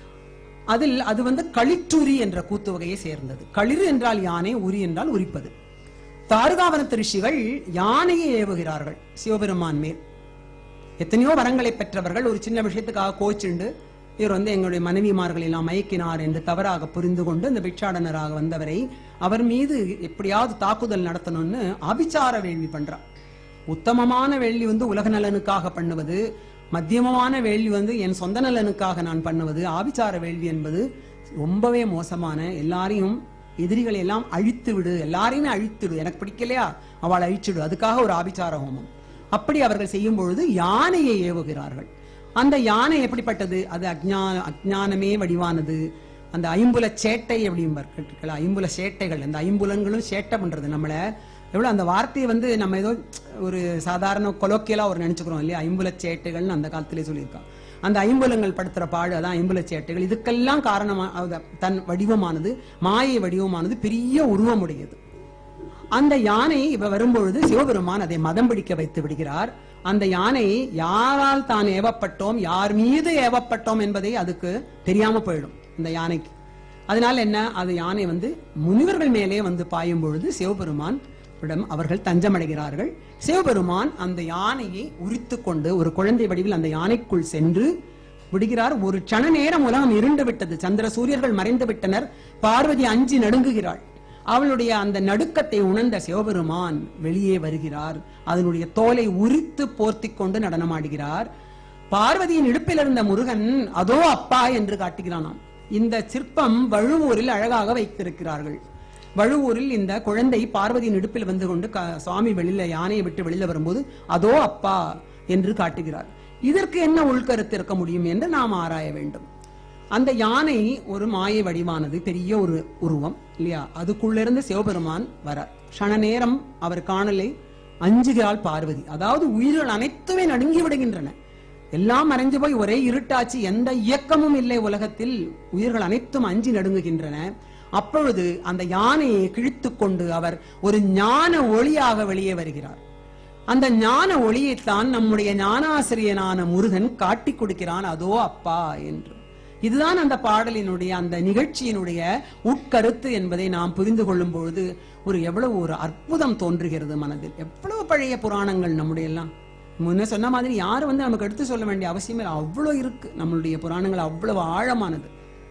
அதில் அது வந்து களிற்றுரி என்ற கூத்து வகையை சேர்ந்தது களிறு என்றால் யானை உரி என்றால் உரிப்பது தாருகாவனத்து ரிஷிகள் யானையை ஏவுகிறார்கள் சிவபெருமான் மேல் எத்தனையோ வரங்களை பெற்றவர்கள் ஒரு சின்ன விஷயத்துக்காக கோச்சுண்டு இவர் வந்து எங்களுடைய மனைவிமார்கள் எல்லாம் மயக்கினார் என்று தவறாக புரிந்து கொண்டு இந்த பிட்சாடனராக வந்தவரை அவர் மீது எப்படியாவது தாக்குதல் நடத்தணும்னு ஆபிச்சார வேள்வி பண்றார் உத்தமமான வேள்வி வந்து உலக நலனுக்காக பண்ணுவது மத்தியமமான வேள்வி வந்து என் சொந்த நலனுக்காக நான் பண்ணுவது ஆபிச்சார வேள்வி என்பது ரொம்பவே மோசமான எல்லாரையும் எதிரிகளை எல்லாம் அழித்து விடு எல்லாரையுமே அழித்துடு எனக்கு பிடிக்கலையா அவளை அழிச்சிடு அதுக்காக ஒரு ஆபிச்சார ஹோமம் அப்படி அவர்கள் செய்யும் பொழுது யானையை ஏவுகிறார்கள் அந்த யானை எப்படிப்பட்டது அது அஜ்ஞான அஜ்ஞானமே வடிவானது அந்த ஐம்புல சேட்டை அப்படிம்பார்கள் ஐம்புல சேட்டைகள் அந்த ஐம்புலன்களும் சேட்டை பண்றது நம்மள எவ்வளவு அந்த வார்த்தையை வந்து நம்ம ஏதோ ஒரு சாதாரண கொலோக்கியலா ஒரு நினைச்சுக்கிறோம் இல்லையா ஐம்புல சேட்டைகள்னு அந்த காலத்திலே சொல்லியிருக்கான் அந்த ஐம்புலங்கள் படுத்துற பாடு அதான் ஐம்புல சேட்டைகள் இதுக்கெல்லாம் காரணமா அது தன் வடிவமானது மாயை வடிவமானது பெரிய உருவமுடையது அந்த யானை இவ வரும்பொழுது சிவபெருமான் அதை மதம் பிடிக்க வைத்து விடுகிறார் அந்த யானை யாரால் தான் ஏவப்பட்டோம் யார் மீது ஏவப்பட்டோம் என்பதை அதுக்கு தெரியாம போயிடும் இந்த யானைக்கு அதனால என்ன அது யானை வந்து முனிவர்கள் மேலே வந்து பாயும் பொழுது சிவபெருமான் இடம் அவர்கள் தஞ்சமடைகிறார்கள் சிவபெருமான் அந்த யானையை உரித்து கொண்டு ஒரு குழந்தை வடிவில் அந்த யானைக்குள் சென்று விடுகிறார் ஒரு சண நேரம் உலகம் இருண்டு விட்டது சந்திர சூரியர்கள் மறைந்து விட்டனர் பார்வதி அஞ்சி நடுங்குகிறாள் அவளுடைய அந்த நடுக்கத்தை உணர்ந்த சிவபெருமான் வெளியே வருகிறார் அதனுடைய தோலை உரித்து போர்த்தி கொண்டு நடனமாடுகிறார் பார்வதியின் இடுப்பில் இருந்த முருகன் அதோ அப்பா என்று காட்டுகிறானாம் இந்த சிற்பம் வழுவூரில் அழகாக வைத்திருக்கிறார்கள் வழுவூரில் இந்த குழந்தை பார்வதியின் இடுப்பில் வந்து கொண்டு க- சுவாமி வெளியில யானையை விட்டு வெளியில வரும்போது அதோ அப்பா என்று காட்டுகிறார் இதற்கு என்ன உள்கருத்து இருக்க முடியும் என்று நாம் ஆராய வேண்டும் அந்த யானை ஒரு மாயை வடிவானது பெரிய ஒரு உருவம் இல்லையா அதுக்குள்ள இருந்து சிவபெருமான் வரார் க்ஷண நேரம் அவர் காணலை அஞ்சுகிறாள் பார்வதி அதாவது உயிர்கள் அனைத்துமே நடுங்கி விடுகின்றன எல்லாம் மறைஞ்சு போய் ஒரே இருட்டாச்சு எந்த இயக்கமும் இல்லை உலகத்தில் உயிர்கள் அனைத்தும் அஞ்சி நடுங்குகின்றன அப்பொழுது அந்த யானையை கிழித்துக் கொண்டு அவர் ஒரு ஞான ஒளியாக வெளியே வருகிறார் அந்த ஞான ஒளியைத்தான் நம்முடைய ஞானாசிரியனான முருகன் காட்டிக் கொடுக்கிறான் அதோ அப்பா என்று இதுதான் அந்த பாடலினுடைய அந்த நிகழ்ச்சியினுடைய உட்கருத்து என்பதை நாம் புரிந்து கொள்ளும் பொழுது ஒரு எவ்வளவு ஒரு அற்புதம் தோன்றுகிறது மனதில் எவ்வளவு பழைய புராணங்கள் நம்முடைய எல்லாம் முன்ன சொன்ன மாதிரி யாரும் வந்து நமக்கு எடுத்து சொல்ல வேண்டிய அவசியமே இல்லை. அவ்வளவு இருக்கு நம்மளுடைய புராணங்கள் அவ்வளவு ஆழமானது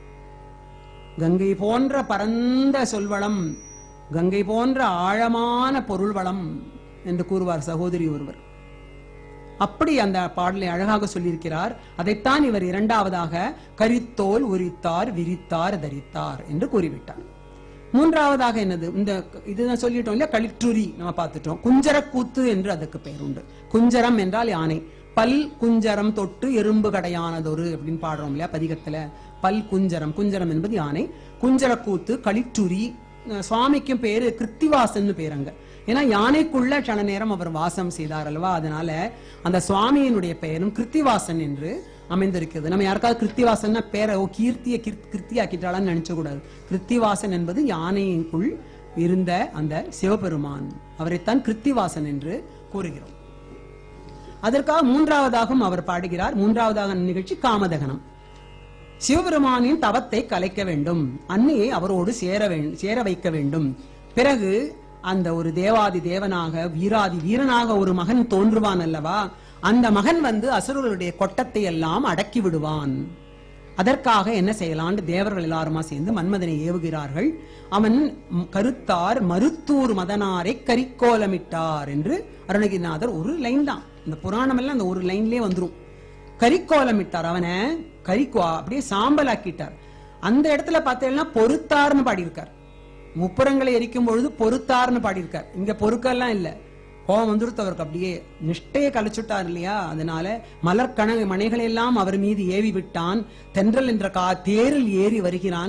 கங்கை போன்ற பரந்த சொல்வளம் கங்கை போன்ற ஆழமான பொருள் வளம் என்று கூறுவார் சகோதரி ஒருவர் அப்படி அந்த பாடலை அழகாக சொல்லியிருக்கிறார் அதைத்தான் இவர் இரண்டாவதாக கரித்தோல் உரித்தார் விரித்தார் தரித்தார் என்று கூறிவிட்டார் மூன்றாவதாக என்னது இந்த இதுதான் சொல்லிட்டோம் இல்லையா களிற்றுரி நம்ம பார்த்துட்டோம் குஞ்சரக்கூத்து என்று அதுக்கு பெயர் உண்டு குஞ்சரம் என்றால் யானை பல் குஞ்சரம் தொட்டு எறும்பு கடையானதொரு அப்படின்னு பாடுறோம் இல்லையா பதிகத்துல பல் குஞ்சரம் குஞ்சரம் என்பது யானை குஞ்சரக்கூத்து களிற்றுரி அஹ் சுவாமிக்கும் பேரு கிருத்திவாசன் பேர் அங்க ஏன்னா யானைக்குள்ள சன நேரம் அவர் வாசம் செய்தார் அல்லவா அதனால அந்த சுவாமியினுடைய பெயரும் கிருத்திவாசன் என்று அமைந்திருக்கிறது நம்ம யாருக்காவது கிருத்திவாசன்னா பேரை ஓ கீர்த்திய கிருத்- கிருத்தியாக்கிட்டாளான்னு நினைச்ச கூடாது கிருத்திவாசன் என்பது யானையின்குள் இருந்த அந்த சிவபெருமான் அவரைத்தான் கிருத்திவாசன் என்று கூறுகிறோம் அதற்காக மூன்றாவதாகவும் அவர் பாடுகிறார் மூன்றாவதாக நிகழ்ச்சி காமதகனம் சிவபெருமானின் தவத்தை கலைக்க வேண்டும் அன்னையை அவரோடு சேர வேண்டும் சேர வைக்க வேண்டும் பிறகு அந்த ஒரு தேவாதி தேவனாக வீராதி வீரனாக ஒரு மகன் தோன்றுவான் அல்லவா அந்த மகன் வந்து அசுரர்களுடைய கொட்டத்தை எல்லாம் அடக்கி விடுவான் அதற்காக என்ன செய்யலான்னு தேவர்கள் எல்லாருமா சேர்ந்து மன்மதனை ஏவுகிறார்கள் அவன் ம், கருத்தார் மருத்தூர் மதனாரை கரிக்கோலமிட்டார் என்று அருணகிரிநாதர் ஒரு லைன் தான் இந்த புராணம் எல்லாம் அந்த ஒரு லைன்லயே வந்துரும் கரிக்கோலமிட்டார் அவனை கரிக்கோ அப்படியே சாம்பலாக்கிட்டார் அந்த இடத்துல பார்த்தீங்கன்னா பொறுத்தார்னு பாடியிருக்கார் முப்புறங்களை எரிக்கும் பொழுது பொறுத்தார்னு பாடியிருக்கார் இங்க பொறுக்கெல்லாம் இல்ல கோபம் வந்துருத்து அவருக்கு அப்படியே நிஷ்டையை கலைச்சுட்டார் இல்லையா அதனால மலர்கண மனைகளை எல்லாம் அவர் மீது ஏவி விட்டான் தென்றல் என்ற கா தேரில் ஏறி வருகிறான்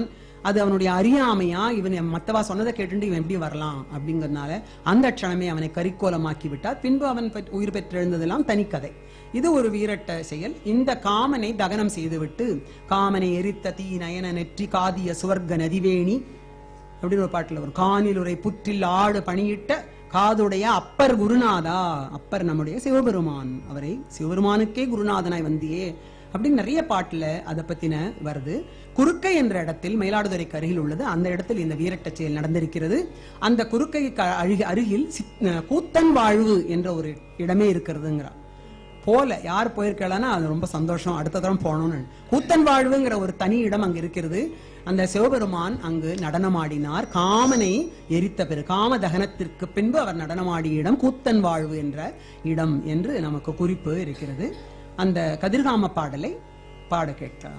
அது அவனுடைய அறியாமையா இவன் மத்தவா சொன்னதை கேட்டுட்டு இவன் எப்படி வரலாம் அப்படிங்கறதுனால அந்த க்ஷணமே அவனை கரிக்கோலமாக்கி விட்டார் பின்பு அவன் பெற்- உயிர் பெற்றெழுந்ததெல்லாம் தனிக்கதை இது ஒரு வீரட்ட செயல் இந்த காமனை தகனம் செய்துவிட்டு காமனை எரித்த தீ நயன நெற்றி காதிய சுவர்க்க நதிவேணி அப்படின்னு ஒரு பாட்டுல வரும் காணிலுரை புற்றில் ஆடு பணியிட்ட காதுடைய அப்பர் குருநாதா அப்பர் நம்முடைய சிவபெருமான் அவரை சிவபெருமானுக்கே குருநாதனாய் வந்தியே அப்படின்னு நிறைய பாட்டுல அதை பத்தின வருது குறுக்கை என்ற இடத்தில் மயிலாடுதுறைக்கு அருகில் உள்ளது அந்த இடத்தில் இந்த வீரட்ட செயல் நடந்திருக்கிறது அந்த குறுக்கை அருகி அருகில் சித்- கூத்தன் வாழ்வு என்ற ஒரு இடமே இருக்கிறதுங்கிறார் போல யார் போயிருக்கலன்னா அது ரொம்ப சந்தோஷம் அடுத்த தரம் போகணும்னு கூத்தன் வாழ்வுங்கிற ஒரு தனி இடம் அங்க இருக்கிறது அந்த சிவபெருமான் அங்கு நடனமாடினார் காமனை எரித்த பிறகு காம தகனத்திற்கு பின்பு அவர் நடனமாடிய இடம் கூத்தன் வாழ்வு என்ற இடம் என்று நமக்கு குறிப்பு இருக்கிறது அந்த கதிர்காம பாடலை பாட கேட்கலாம்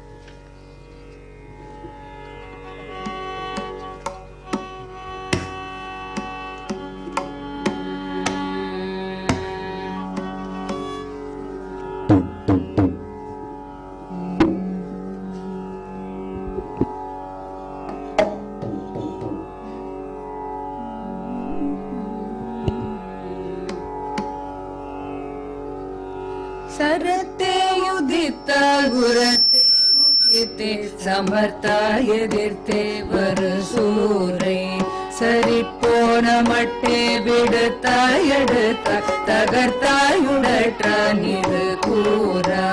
सरते युदित गुरते उदिते समर्ता எதிர்த்தே வருசூரை சரிப்போன மட்டே விடுத்தாய் எடுத்தாய் தகர்த்தாயுடற்றான் இது கூறா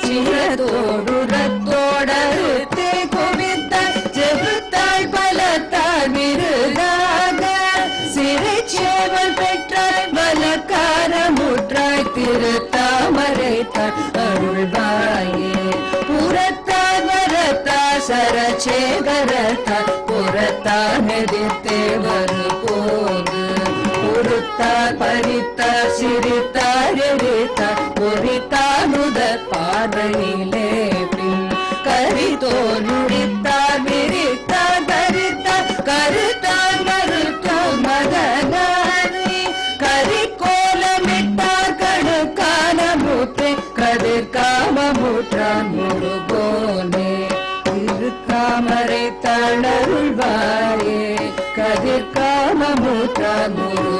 சிரத்தோடுரத்தோடறுத்தே குவித்தாய் ஜெகுத்தாய் பலத்தாய் விருதாக சிறைச்சேவல் பெற்றாய் பலக்காரமுற்றாய் திருத்தாமரைத்தாய் அருள்வாயே புறத்தாய் வரத்தா சரச்சேகரத்தா புறத்தான் எதிர்த்தே வருபோது பொறுத்தார் பறித்தார் சிரித்தார் எரித்தார் பொறித்தார் முதற் பார்வையிலே பின் கரிதோல் நுடித்தார் விரித்தார் தரித்தார் கருத்தார் மறுத்தார் மதனாரி கரிக்கோலமிட்டார் கடுக்கான மூற்றே கதிர் காமமுற்றான் முழுபோனே திருக்காமரை தளருள்வாயே கதிர் காமமுற்றான்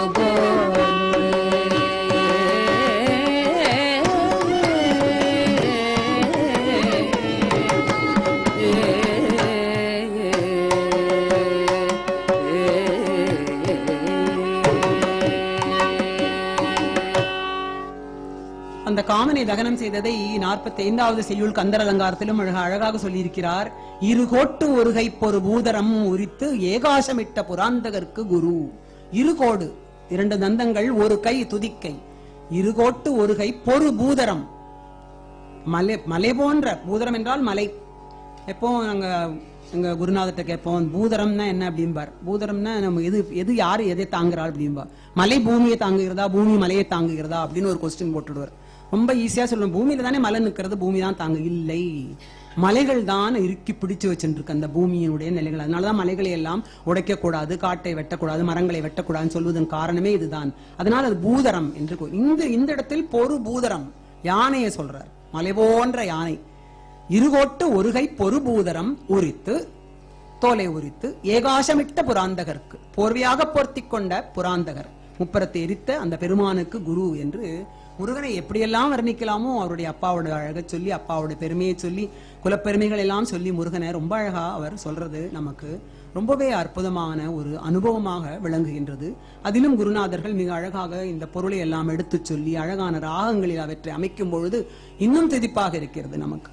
அந்த காமனை தகனம் செய்ததை நாற்பத்தி ஐந்தாவது செய்யுள் கந்தர் அலங்காரத்திலும் அழகா அழகாக சொல்லியிருக்கிறார் இரு கோட்டு ஒரு கைப்பொரு பூதரம் உரித்து ஏகாசமிட்ட புராந்தகர்க்கு குரு இரு கோடு இரண்டு தந்தங்கள் ஒரு கை துதிக்கை இரு கோட்டு ஒரு கை பொறு பூதரம் மலை மலை போன்ற பூதரம் என்றால் மலை எப்போ நாங்க எங்க குருநாதர்கிட்ட கேட்போம் பூதரம்னா என்ன அப்படிம்பார் பூதரம்னா நம்ம எது எது யாரு எதை தாங்குறாள் அப்படிம்பா மலை பூமியை தாங்குகிறதா பூமி மலையை தாங்குகிறதா அப்படின்னு ஒரு கொஸ்டின் போட்டுடுவார் ரொம்ப ஈஸியா சொல்லணும் பூமியில தானே மலை நிக்கிறது பூமி தான் தாங்கு இல்லை மலைகள் தான் இறுக்கி பிடிச்சு வச்சுட்டு இருக்கு அந்த பூமியினுடைய நிலைகள் அதனாலதான் மலைகளை எல்லாம் உடைக்க கூடாது காட்டை வெட்டக்கூடாது மரங்களை வெட்டக்கூடாதுன்னு சொல்வதன் காரணமே இதுதான் அதனால அது பூதரம் என்று கூ- இந்த இந்த இடத்தில் பொறு பூதரம் யானையை சொல்றார் மலை போன்ற யானை இருகோட்டு ஒருகை பொறுபூதரம் உரித்து தோலை உரித்து ஏகாசமிட்ட புராந்தகருக்கு போர்வையாக பொருத்திக் கொண்ட புராந்தகர் முப்பரத்தை எரித்த அந்த பெருமானுக்கு குரு என்று முருகனை எப்படியெல்லாம் வர்ணிக்கலாமோ அவருடைய அப்பாவோட அழகை சொல்லி அப்பாவோட பெருமையை சொல்லி குலப்பெருமைகள் எல்லாம் சொல்லி முருகனை ரொம்ப அழகா அவர் சொல்றது நமக்கு ரொம்பவே அற்புதமான ஒரு அனுபவமாக விளங்குகின்றது அதிலும் குருநாதர்கள் மிக அழகாக இந்த பொருளை எல்லாம் எடுத்துச் சொல்லி அழகான ராகங்களில் அவற்றை அமைக்கும் பொழுது இன்னும் திதிப்பாக இருக்கிறது நமக்கு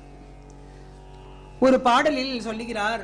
ஒரு பாடலில் சொல்லுகிறார்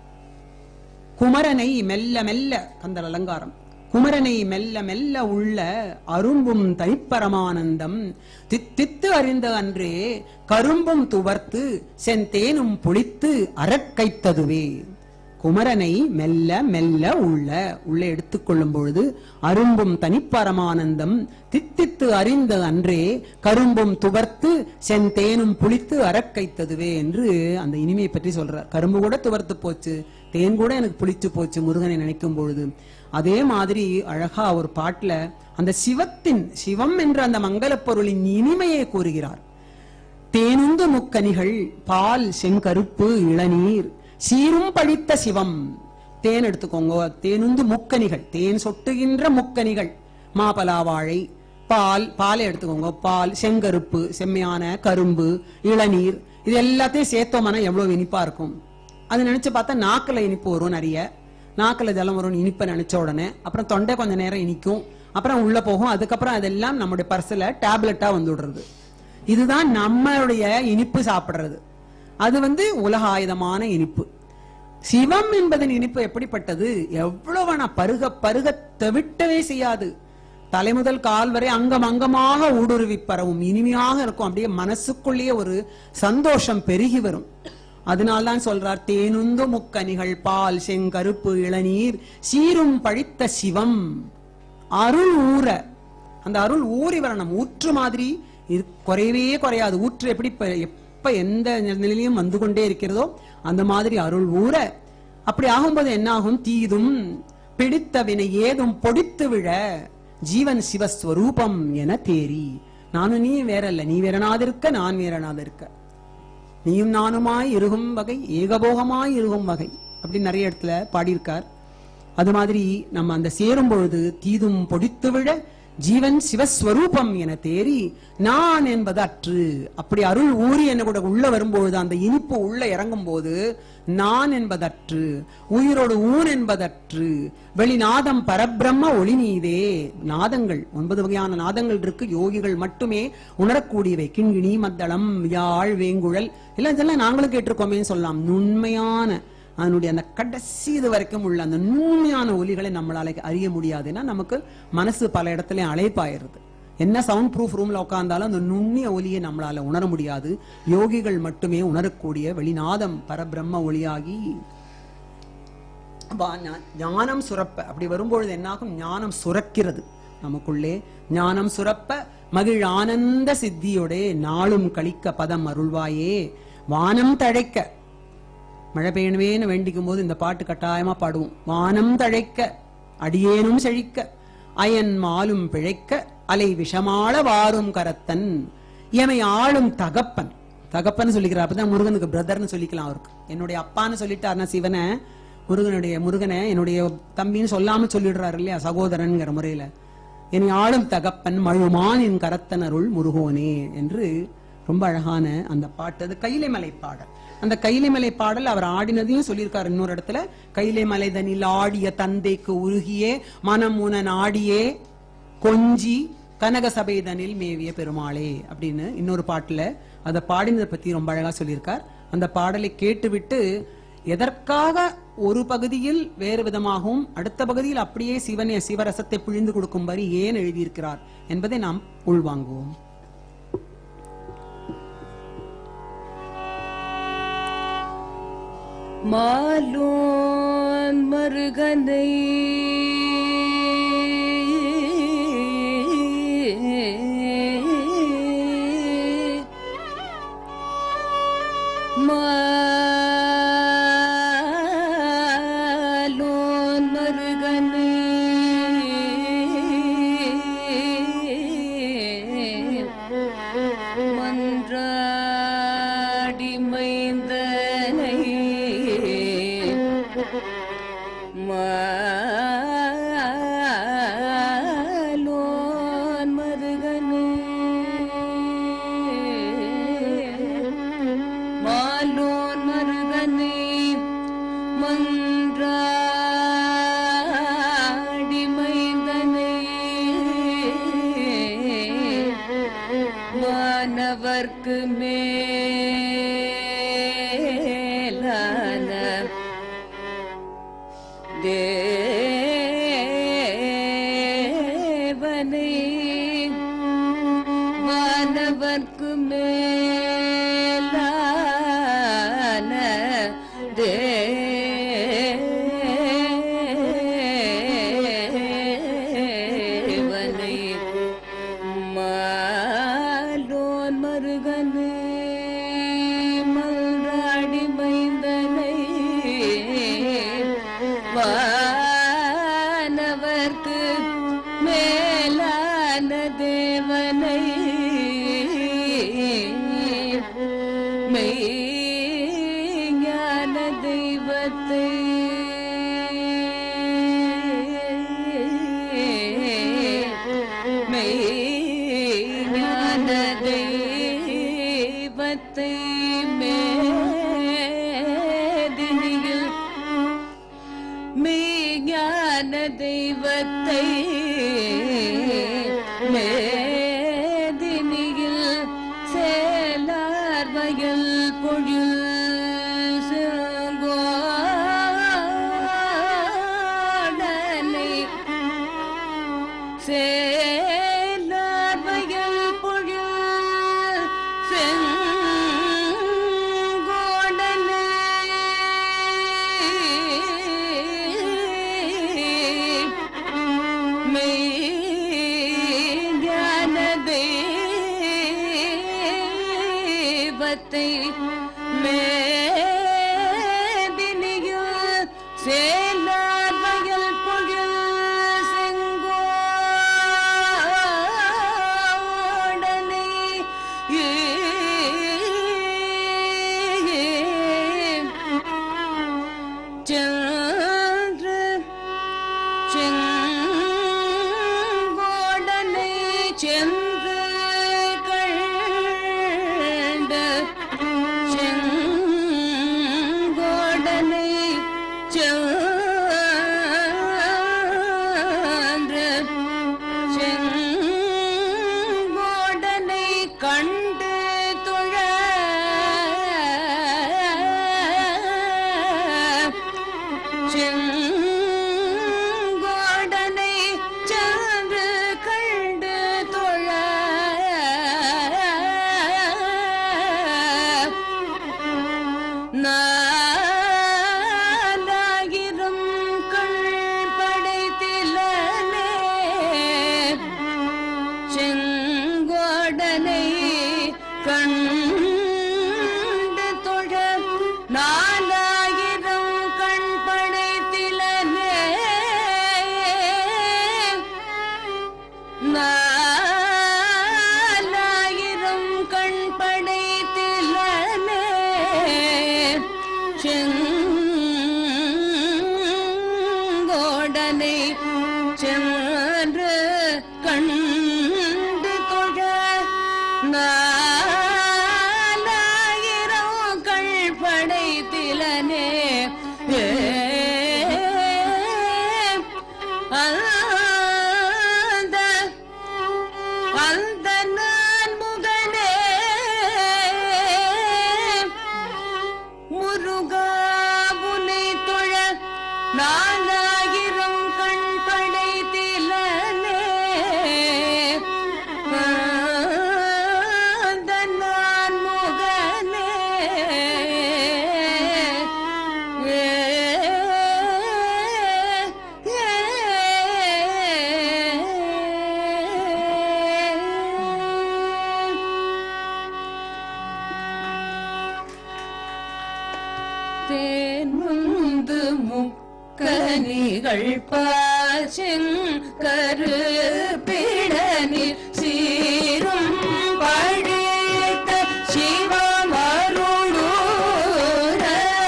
குமரனை மெல்ல மெல்ல கந்தர் அலங்காரம் குமரனை மெல்ல மெல்ல உள்ள அரும்பும் தனிப்பரமானந்தம் தித்தித்து அறிந்த அன்றே கரும்பும் துவர்த்து செந்தேனும் புளித்து அரக்கைத்ததுவே குமரனை மெல்ல மெல்ல உள்ள உள்ளே எடுத்துக்கொள்ளும் பொழுது அரும்பும் தனிப்பரமானந்தம் தித்தித்து அறிந்த அன்றே கரும்பும் துவர்த்து செந்தேனும் புளித்து அரக்கைத்ததுவே என்று அந்த இனிமையை பற்றி சொல்றார் கரும்பு கூட துவர்த்து போச்சு தேன் கூட எனக்கு புளிச்சு போச்சு முருகனை நினைக்கும் பொழுது அதே மாதிரி அழகா ஒரு பாட்டுல அந்த சிவத்தின் சிவம் என்ற அந்த மங்களப் பொருளின் இனிமையை கூறுகிறார் தேனுந்து முக்கனிகள் பால் செங்கருப்பு இளநீர் சீரும் பழித்த சிவம் தேன் எடுத்துக்கோங்க தேனுந்து முக்கனிகள் தேன் சொட்டுகின்ற முக்கனிகள் மாபலா வாழை பால் பாலை எடுத்துக்கோங்க பால் செங்கருப்பு செம்மையான கரும்பு இளநீர் இது எல்லாத்தையும் சேர்த்தோம்னா எவ்வளவு இனிப்பா இருக்கும் அது நினைச்சு பார்த்தா நாக்குல இனிப்பு வரும் நிறைய நாக்குல ஜலம் வரும் இனிப்பை நினைச்ச உடனே அப்புறம் தொண்டை கொஞ்ச நேரம் இனிக்கும் அப்புறம் உள்ள போகும் அதுக்கப்புறம் அதெல்லாம் நம்முடைய பர்ஸ்ல டேப்லெட்டா வந்து விடுறது இதுதான் நம்மளுடைய இனிப்பு சாப்பிடுறது அது வந்து உலகாயுதமான இனிப்பு சிவம் என்பதன் இனிப்பு எப்படிப்பட்டது எவ்வளவு நான் பருக பருக தவிட்டவே செய்யாது தலைமுதல் கால் வரை அங்கம் அங்கமாக ஊடுருவி பரவும் இனிமையாக இருக்கும் அப்படியே மனசுக்குள்ளேயே ஒரு சந்தோஷம் பெருகி வரும் அதனால்தான் சொல்றார் தேனுந்து முக்கனிகள் பால் செங்கருப்பு இளநீர் சீரும் பழித்த சிவம் அருள் ஊற அந்த அருள் ஊறி வரணும் ஊற்று மாதிரி இரு- குறையவே குறையாது ஊற்று எப்படி இப்ப- எப்ப எந்த நிலையிலும் வந்து கொண்டே இருக்கிறதோ அந்த மாதிரி அருள் ஊற அப்படி ஆகும்போது என்ன ஆகும் தீதும் பிடித்த வினை ஏதும் பொடித்து விழ ஜீவன் சிவஸ்வரூபம் என தேறி நானும் நீ வேற இல்ல நீ வேறனாதிருக்க நான் வேறனாதிருக்க நீயும் நானுமாய் இருகும் வகை ஏகபோகமாய் இருகும் வகை அப்படின்னு நிறைய இடத்துல பாடியிருக்கார் அது மாதிரி நம்ம அந்த சேரும் பொழுது தீதும் பொடித்து விழ ஜீவன் சிவஸ்வரூபம் என தேறி நான் என்பது அற்று அப்படி அருள் ஊறி என்ன கூட உள்ள வரும்பொழுது அந்த இனிப்பு உள்ள இறங்கும் போது நான் என்பதற்று உயிரோடு ஊன் என்பதற்று வெளிநாதம் பரபிரம்ம ஒளி நீதே நாதங்கள் ஒன்பது வகையான நாதங்கள் இருக்கு யோகிகள் மட்டுமே உணரக்கூடியவை கிண்கிணி மத்தளம் யாழ் வேங்குழல் எல்லாம் இதெல்லாம் நாங்களும் கேட்டிருக்கோமேன்னு சொல்லலாம் நுண்மையான அதனுடைய அந்த கடைசி இது வரைக்கும் உள்ள அந்த நுண்மையான ஒலிகளை நம்மளால அறிய முடியாதுன்னா நமக்கு மனசு பல இடத்துல அழைப்பாயிருது என்ன சவுண்ட் ப்ரூஃப் ரூம்ல உட்கார்ந்தாலும் அந்த நுண்ணிய ஒலியை நம்மளால உணர முடியாது யோகிகள் மட்டுமே உணரக்கூடிய வெளிநாதம் பரபிரம்ம ஒளியாகி வா- ஞா- ஞானம் சுரப்ப அப்படி வரும்பொழுது என்னாகும் ஞானம் சுரக்கிறது நமக்குள்ளே ஞானம் சுரப்ப மகிழ் ஆனந்த சித்தியோடே நாளும் கழிக்க பதம் அருள்வாயே வானம் தழைக்க மழை பெய்யணுமேன்னு வேண்டிக்கும் போது இந்த பாட்டு கட்டாயமா பாடுவோம் வானம் தழைக்க அடியேனும் செழிக்க அயன் மாலும் பிழைக்க அலை விஷமாள வாரும் கரத்தன் எமை ஆளும் தகப்பன் தகப்பன் சொல்லிக்கிறார் அப்பதான் முருகனுக்கு பிரதர்னு சொல்லிக்கலாம் அவருக்கு என்னுடைய அப்பான்னு சொல்லிட்டாருன்னா சிவனை முருகனுடைய முருகனை என்னுடைய தம்பின்னு சொல்லாம சொல்லிடுறாரு இல்லையா சகோதரன்ங்கிற முறையில என்னை ஆளும் தகப்பன் மழுமான் என் கரத்தன் அருள் முருகோனே என்று ரொம்ப அழகான அந்த பாட்டு அது கைலைமலை பாடல் அந்த கைலைமலை பாடல் அவர் ஆடினதையும் சொல்லியிருக்காரு இன்னொரு இடத்துல கைலைமலை தனில் ஆடிய தந்தைக்கு உருகியே மனம் உன நாடியே கொஞ்சி கனக சபைதனில் மேவிய பெருமாளே அப்படின்னு இன்னொரு பாட்டுல அதை பாடினதை பத்தி ரொம்ப அழகா சொல்லியிருக்கார் அந்த பாடலை கேட்டுவிட்டு எதற்காக ஒரு பகுதியில் வேறு விதமாகவும் அடுத்த பகுதியில் அப்படியே சிவனை சிவரசத்தை பிழிந்து கொடுக்கும்படி ஏன் எழுதியிருக்கிறார் என்பதை நாம் உள்வாங்குவோம் மாலோன் மருகனை மாலோன் மருகனை மன்றாடி மைந்தனை மாலோன் மருகனே மாலோன் மருகனே மன்றாடி மைந்தனை மாணவர்க்கு மேலான தேவனை வானவர்க்கு மேலான தேவனை மாலோன் மருகனே மல்ராடி மைந்தனை வானவர்க்கு மேலான தேவனை தெய்வத்தை மேதினியில் மெய்ஞான தெய்வத்தை மேதினியில் சேலார் வயல் பொழில் செங்கோடனை சேலார் வயல் பொழில் செங்கோடனை மெய்ஞான தெய்வத்தை மேதினியில் சேலார் வயல் பொழில் செங்கோடனை சென்று செங்கோடனை சென்று கண்ட செங்கோடனை சென்று செங்கோடனை கண்டு துழ செங்கோடனை சென்று கண்டு தொழ நாலாயிரம் கண் படைத்திலனே செங்கோடனை கண்டு தொழ நாலாயிரம் கண் படைத்திலனே நாலாயிரம் கண் படைத்திலனே செங்கோடனை சென்று கண்டு தொழ நாலாயிரம் கண் படைத்திலனே அந்த அந்த நான் முகனே முருகாவுனை தொழ நாலாயிரம் கண் படைத்திலனே அந்த நான் முகனே தேன்முந்து முக்கனிகள் பாசெங்கரு பிடனில் சீரும் பழித்த சிவமருளூர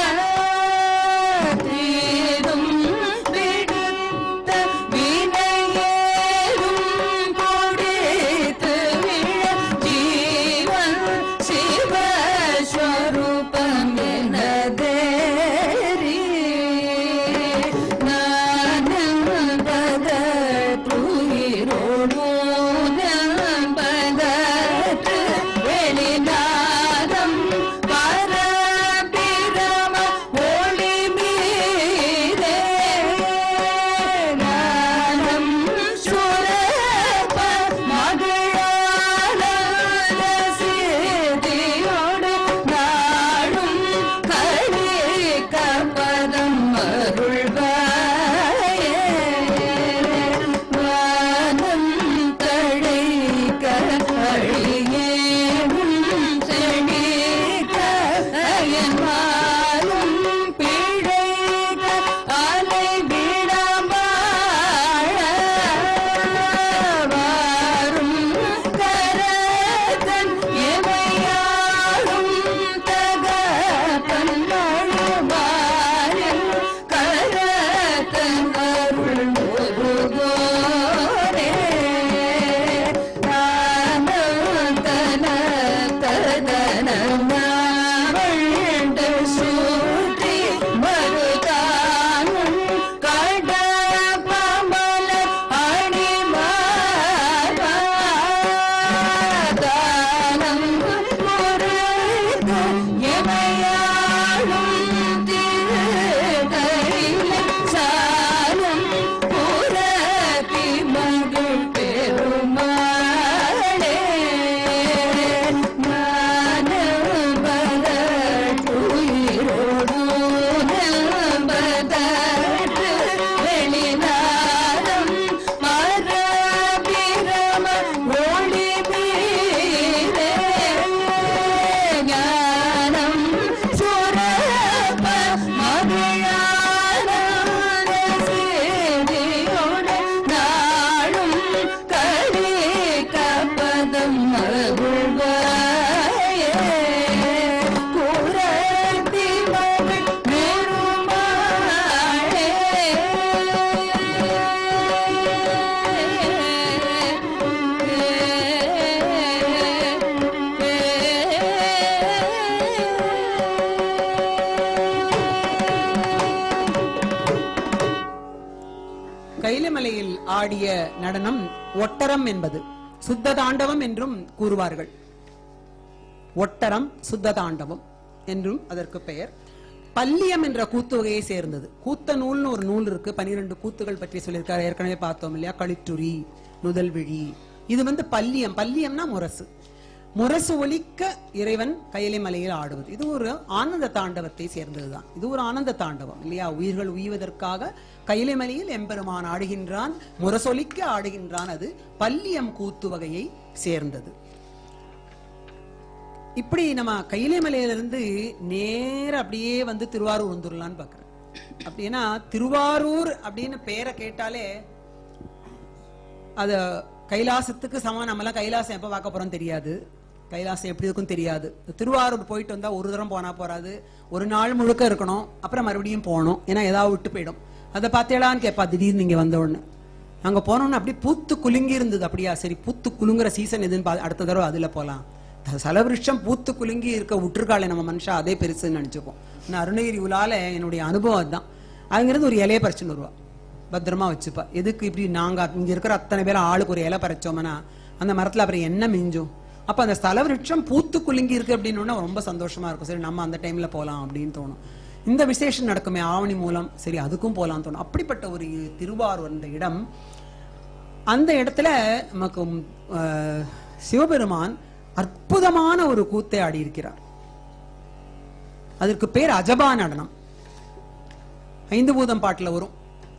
தீரும் விடுத்த வினையேறும் பொடித்து விழ ஜீவன் சிவஸ்வரூபம் எனதேரி நானம்பத துயிரோடு நம்ப ஆடிய நடனம் ஒட்டரம் என்பது சுத்த தாண்டவம் என்றும் கூறுவார்கள் ஒட்டரம் சுத்த தாண்டவம் என்றும் அதற்கு பெயர் பல்லியம் என்ற கூத்து வகையை சேர்ந்தது கூத்த நூல்னு ஒரு நூல் இருக்கு பனிரெண்டு கூத்துகள் பற்றி சொல்லியிருக்காரு ஏற்கனவே பார்த்தோம் இல்லையா களிற்றுரி நுதல்விழி இது வந்து பல்லியம் பல்லியம்னா முரசு முரசு ஒலிக்க இறைவன் கையிலை மலையில் ஆடுவது இது ஒரு ஆனந்த தாண்டவத்தை சேர்ந்ததுதான் இது ஒரு ஆனந்த தாண்டவம் இல்லையா உயிர்கள் உய்வதற்காக கையிலை மலையில் எம்பெருமான் ஆடுகின்றான் முரசொலிக்க ஆடுகின்றான் அது பல்லியம் கூத்து வகையை சேர்ந்தது இப்படி நம்ம கையிலை மலையிலிருந்து நேர அப்படியே வந்து திருவாரூர் வந்துடலான்னு பாக்குறேன் அப்படின்னா திருவாரூர் அப்படின்னு பேரை கேட்டாலே அது கைலாசத்துக்கு சமம் நம்மலாம் கைலாசம் எப்ப பார்க்க போறோம் தெரியாது கைலாசம் எப்படி இருக்கும் தெரியாது திருவாரூர் போயிட்டு வந்தா ஒரு தரம் போனா போறாது ஒரு நாள் முழுக்க இருக்கணும் அப்புறம் மறுபடியும் போகணும் ஏன்னா ஏதாவது விட்டு போயிடும் அதை பார்த்தேளான்னு கேட்பா திடீர்னு இங்க வந்த உடனே அங்க போனோம்னு அப்படியே பூத்து குலுங்கி இருந்தது அப்படியா சரி பூத்து குலுங்குற சீசன் எதுன்னு பா- அடுத்த தடவை அதுல போலாம் த- சலவிருஷம் பூத்து குலுங்கி இருக்க விட்டுருக்காளே நம்ம மனுஷா அதே பெருசுன்னு நினைச்சுப்போம் நான் அருணகிரி உலால என்னுடைய அனுபவம் அதுதான் அங்கிருந்து ஒரு இலையை பறிச்சுன்னு வருவா பத்திரமா வச்சுப்பா எதுக்கு இப்படி நாங்க இங்க இருக்கிற அத்தனை பேரும் ஆளுக்கு ஒரு இலை பறிச்சோம்னா அந்த மரத்துல அப்புறம் என்ன மிஞ்சும் அப்ப அந்த ஸ்தல விருட்சம் பூத்து குலுங்கி இருக்கு அப்படின்னு உடனே ரொம்ப சந்தோஷமா இருக்கும் சரி நம்ம அந்த டைம்ல போலாம் அப்படின்னு தோணும் இந்த விசேஷம் நடக்குமே ஆவணி மூலம் சரி அதுக்கும் போலாம் தோணும் அப்படிப்பட்ட ஒரு திருவாரூர் அந்த இடம் அந்த இடத்துல நமக்கு அஹ், சிவபெருமான் அற்புதமான ஒரு கூத்தை ஆடியிருக்கிறார் அதற்கு பேர் அஜபா நடனம் ஐந்து பூதம் பாட்டுல வரும்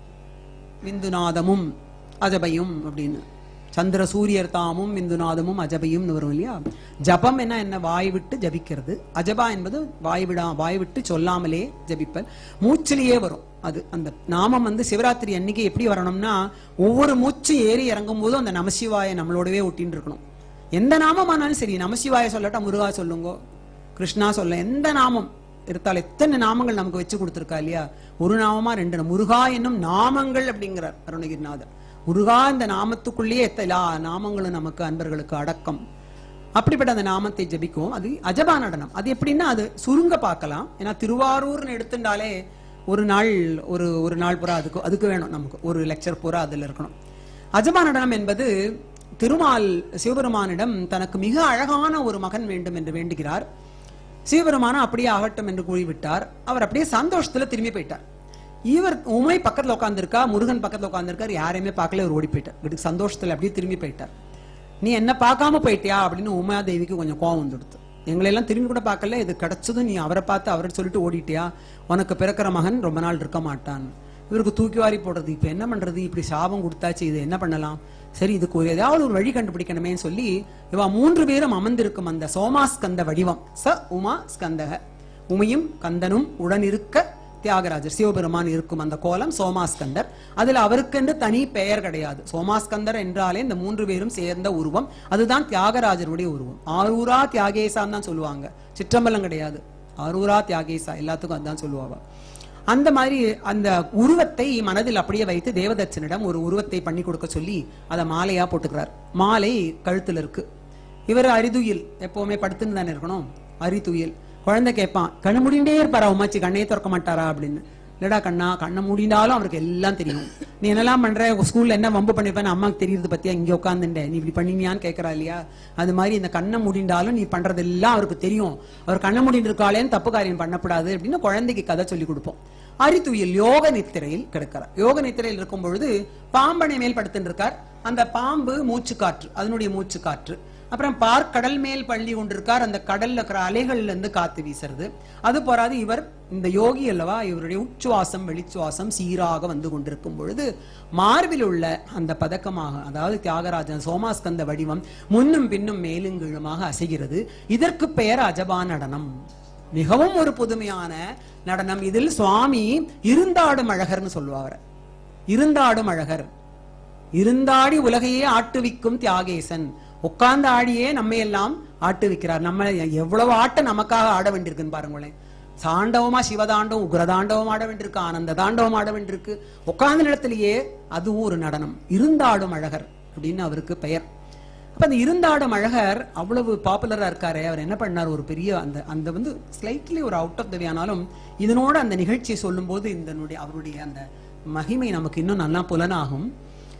விந்துநாதமும் அஜபையும் அப்படின்னு சந்திர சூரியர் தாமும் விந்துநாதமும் அஜபையும்னு வரும் இல்லையா ஜபம் என்ன என்ன வாய் விட்டு ஜபிக்கிறது அஜபா என்பது வாய் விடா வாய் விட்டு சொல்லாமலே ஜபிப்பல் மூச்சிலேயே வரும் அது அந்த நாமம் வந்து சிவராத்திரி அன்னைக்கு எப்படி வரணும்னா ஒவ்வொரு மூச்சு ஏறி இறங்கும் போதும் அந்த நமசிவாய நம்மளோடவே ஒட்டின்னு இருக்கணும் எந்த நாமமானாலும் சரி நமசிவாய சொல்லட்டா முருகா சொல்லுங்கோ கிருஷ்ணா சொல்ல எந்த நாமம் எடுத்தால் எத்தனை நாமங்கள் நமக்கு வச்சு கொடுத்திருக்கா இல்லையா ஒரு நாமமா ரெண்டு நாமம். முருகா என்னும் நாமங்கள் அப்படிங்கிறார் அருணகிரிநாதர் முருகா இந்த நாமத்துக்குள்ளேயே எல்லா நாமங்களும் நமக்கு அன்பர்களுக்கு அடக்கம் அப்படிப்பட்ட அந்த நாமத்தை ஜபிக்கும் அது அஜபா நடனம் அது எப்படின்னா அது சுருங்க பார்க்கலாம் ஏன்னா திருவாரூர்னு எடுத்துட்டாலே ஒரு நாள் ஒரு ஒரு நாள் பூரா அதுக்கு அதுக்கு வேணும் நமக்கு ஒரு லெக்சர் பூரா அதுல இருக்கணும் அஜபா நடனம் என்பது திருமால் சிவபெருமானிடம் தனக்கு மிக அழகான ஒரு மகன் வேண்டும் என்று வேண்டுகிறார் சிவபெருமானம் அப்படியே ஆகட்டும் என்று கூறிவிட்டார் அவர் அப்படியே சந்தோஷத்துல திரும்பி போயிட்டார் இவர் உமை பக்கத்துல உட்கார்ந்திருக்கா முருகன் பக்கத்துல உட்கார்ந்திருக்கார் யாரையுமே பார்க்கல இவர் ஓடி போயிட்டார் வீட்டுக்கு சந்தோஷத்துல அப்படியே திரும்பி போயிட்டார் நீ என்ன பார்க்காம போயிட்டியா அப்படின்னு உமாதேவிக்கு கொஞ்சம் கோவம் வந்துடுது எங்களை எல்லாம் திரும்பி கூட பார்க்கல இது கிடைச்சதும் நீ அவரை பார்த்து அவரை சொல்லிட்டு ஓடிட்டியா உனக்கு பிறக்கிற மகன் ரொம்ப நாள் இருக்க மாட்டான் இவருக்கு தூக்கி வாரி போடுறது இப்ப என்ன பண்றது இப்படி சாபம் கொடுத்தாச்சு இது என்ன பண்ணலாம் சரி இதுக்கு ஒரு ஏதாவது ஒரு வழி கண்டுபிடிக்கணுமேன்னு சொல்லி இவ மூன்று பேரும் அமர்ந்திருக்கும் அந்த சோமாஸ்கந்த வடிவம் ச உமா ஸ்கந்தக உமையும் கந்தனும் உடனிருக்க தியாகராஜர் சிவபெருமான் இருக்கும் அந்த கோலம் சோமாஸ்கந்தர் அதுல அவருக்கென்று தனி பெயர் கிடையாது சோமாஸ்கந்தர் என்றாலே இந்த மூன்று பேரும் சேர்ந்த உருவம் அதுதான் தியாகராஜருடைய உருவம் ஆரூரா தியாகேசான்னு தான் சொல்லுவாங்க சிற்றம்பலம் கிடையாது ஆரூரா தியாகேசா எல்லாத்துக்கும் அதான் சொல்லுவாங்க அந்த மாதிரி அந்த உருவத்தை மனதில் அப்படியே வைத்து தேவதச்சனிடம் ஒரு உருவத்தை பண்ணி கொடுக்க சொல்லி அதை மாலையா போட்டுக்கிறார் மாலை கழுத்துல இருக்கு இவர் அரிதுயில் எப்பவுமே படுத்துன்னு தானே இருக்கணும் அரிதுயில் குழந்தை கேட்பான் கண்ணு முடிண்டே இருப்பாரா உமாச்சி கண்ணே திறக்க மாட்டாரா அப்படின்னு இல்லடா கண்ணா கண்ணை மூடினாலும் அவருக்கு எல்லாம் தெரியும் நீ என்னெல்லாம் பண்ற உங்க ஸ்கூல்ல என்ன வம்பு பண்ணிருப்பேன்னு அம்மாக்கு தெரியுது பத்தியா இங்க உட்காந்துட்டேன் நீ இப்படி பண்ணினியான்னு கேட்கறா இல்லையா அது மாதிரி இந்த கண்ணை மூடிண்டாலும் நீ பண்றதெல்லாம் அவருக்கு தெரியும் அவர் கண்ணை மூடிட்டு இருக்காளேன்னு தப்பு காரியம் பண்ணக்கூடாது அப்படின்னு குழந்தைக்கு கதை சொல்லி கொடுப்போம் அரித்துயில் யோக நித்திரையில் கிடக்கிறார் யோக நித்திரையில் இருக்கும் பொழுது பாம்பனை மேல் படுத்துட்டு இருக்கார் அந்த பாம்பு மூச்சு காற்று அதனுடைய மூச்சு காற்று அப்புறம் பார் கடல் மேல் பள்ளி கொண்டிருக்கார் அந்த கடல்ல இருக்கிற அலைகள்ல இருந்து காத்து வீசுறது அது போறாது இவர் இந்த யோகி அல்லவா இவருடைய உச்சுவாசம் வெளிச்சுவாசம் சீராக வந்து கொண்டிருக்கும் பொழுது மார்பில் உள்ள அந்த பதக்கமாக அதாவது தியாகராஜன் சோமாஸ்கந்த வடிவம் முன்னும் பின்னும் மேலும் கீழுமாக அசைகிறது இதற்கு பெயர் அஜபா நடனம் மிகவும் ஒரு புதுமையான நடனம் இதில் சுவாமி இருந்தாடும் அழகர்னு சொல்லுவார் இருந்தாடும் அழகர் இருந்தாடி உலகையே ஆட்டுவிக்கும் தியாகேசன் உட்கார்ந்து ஆடியே நம்ம எல்லாம் ஆட்டுவிக்கிறார் நம்ம எவ்வளவு ஆட்ட நமக்காக ஆட வேண்டியிருக்குன்னு பாருங்களேன் சாண்டவமா சிவதாண்டவம் உக்ரதாண்டவம் ஆட வேண்டியிருக்கு ஆனந்த தாண்டவம் ஆட வேண்டியிருக்கு உட்கார்ந்த இடத்திலேயே அதுவும் ஒரு நடனம் இருந்தாடும் அழகர் அப்படின்னு அவருக்கு பெயர் அப்ப அந்த இருந்தாடும் அழகர் அவ்வளவு பாப்புலரா இருக்காரே அவர் என்ன பண்ணார் ஒரு பெரிய அந்த அந்த வந்து ஸ்லைட்லி ஒரு அவுட் ஆஃப் த ஆனாலும் இதனோட அந்த நிகழ்ச்சியை சொல்லும்போது இந்த அவருடைய அந்த மகிமை நமக்கு இன்னும் நல்லா புலனாகும்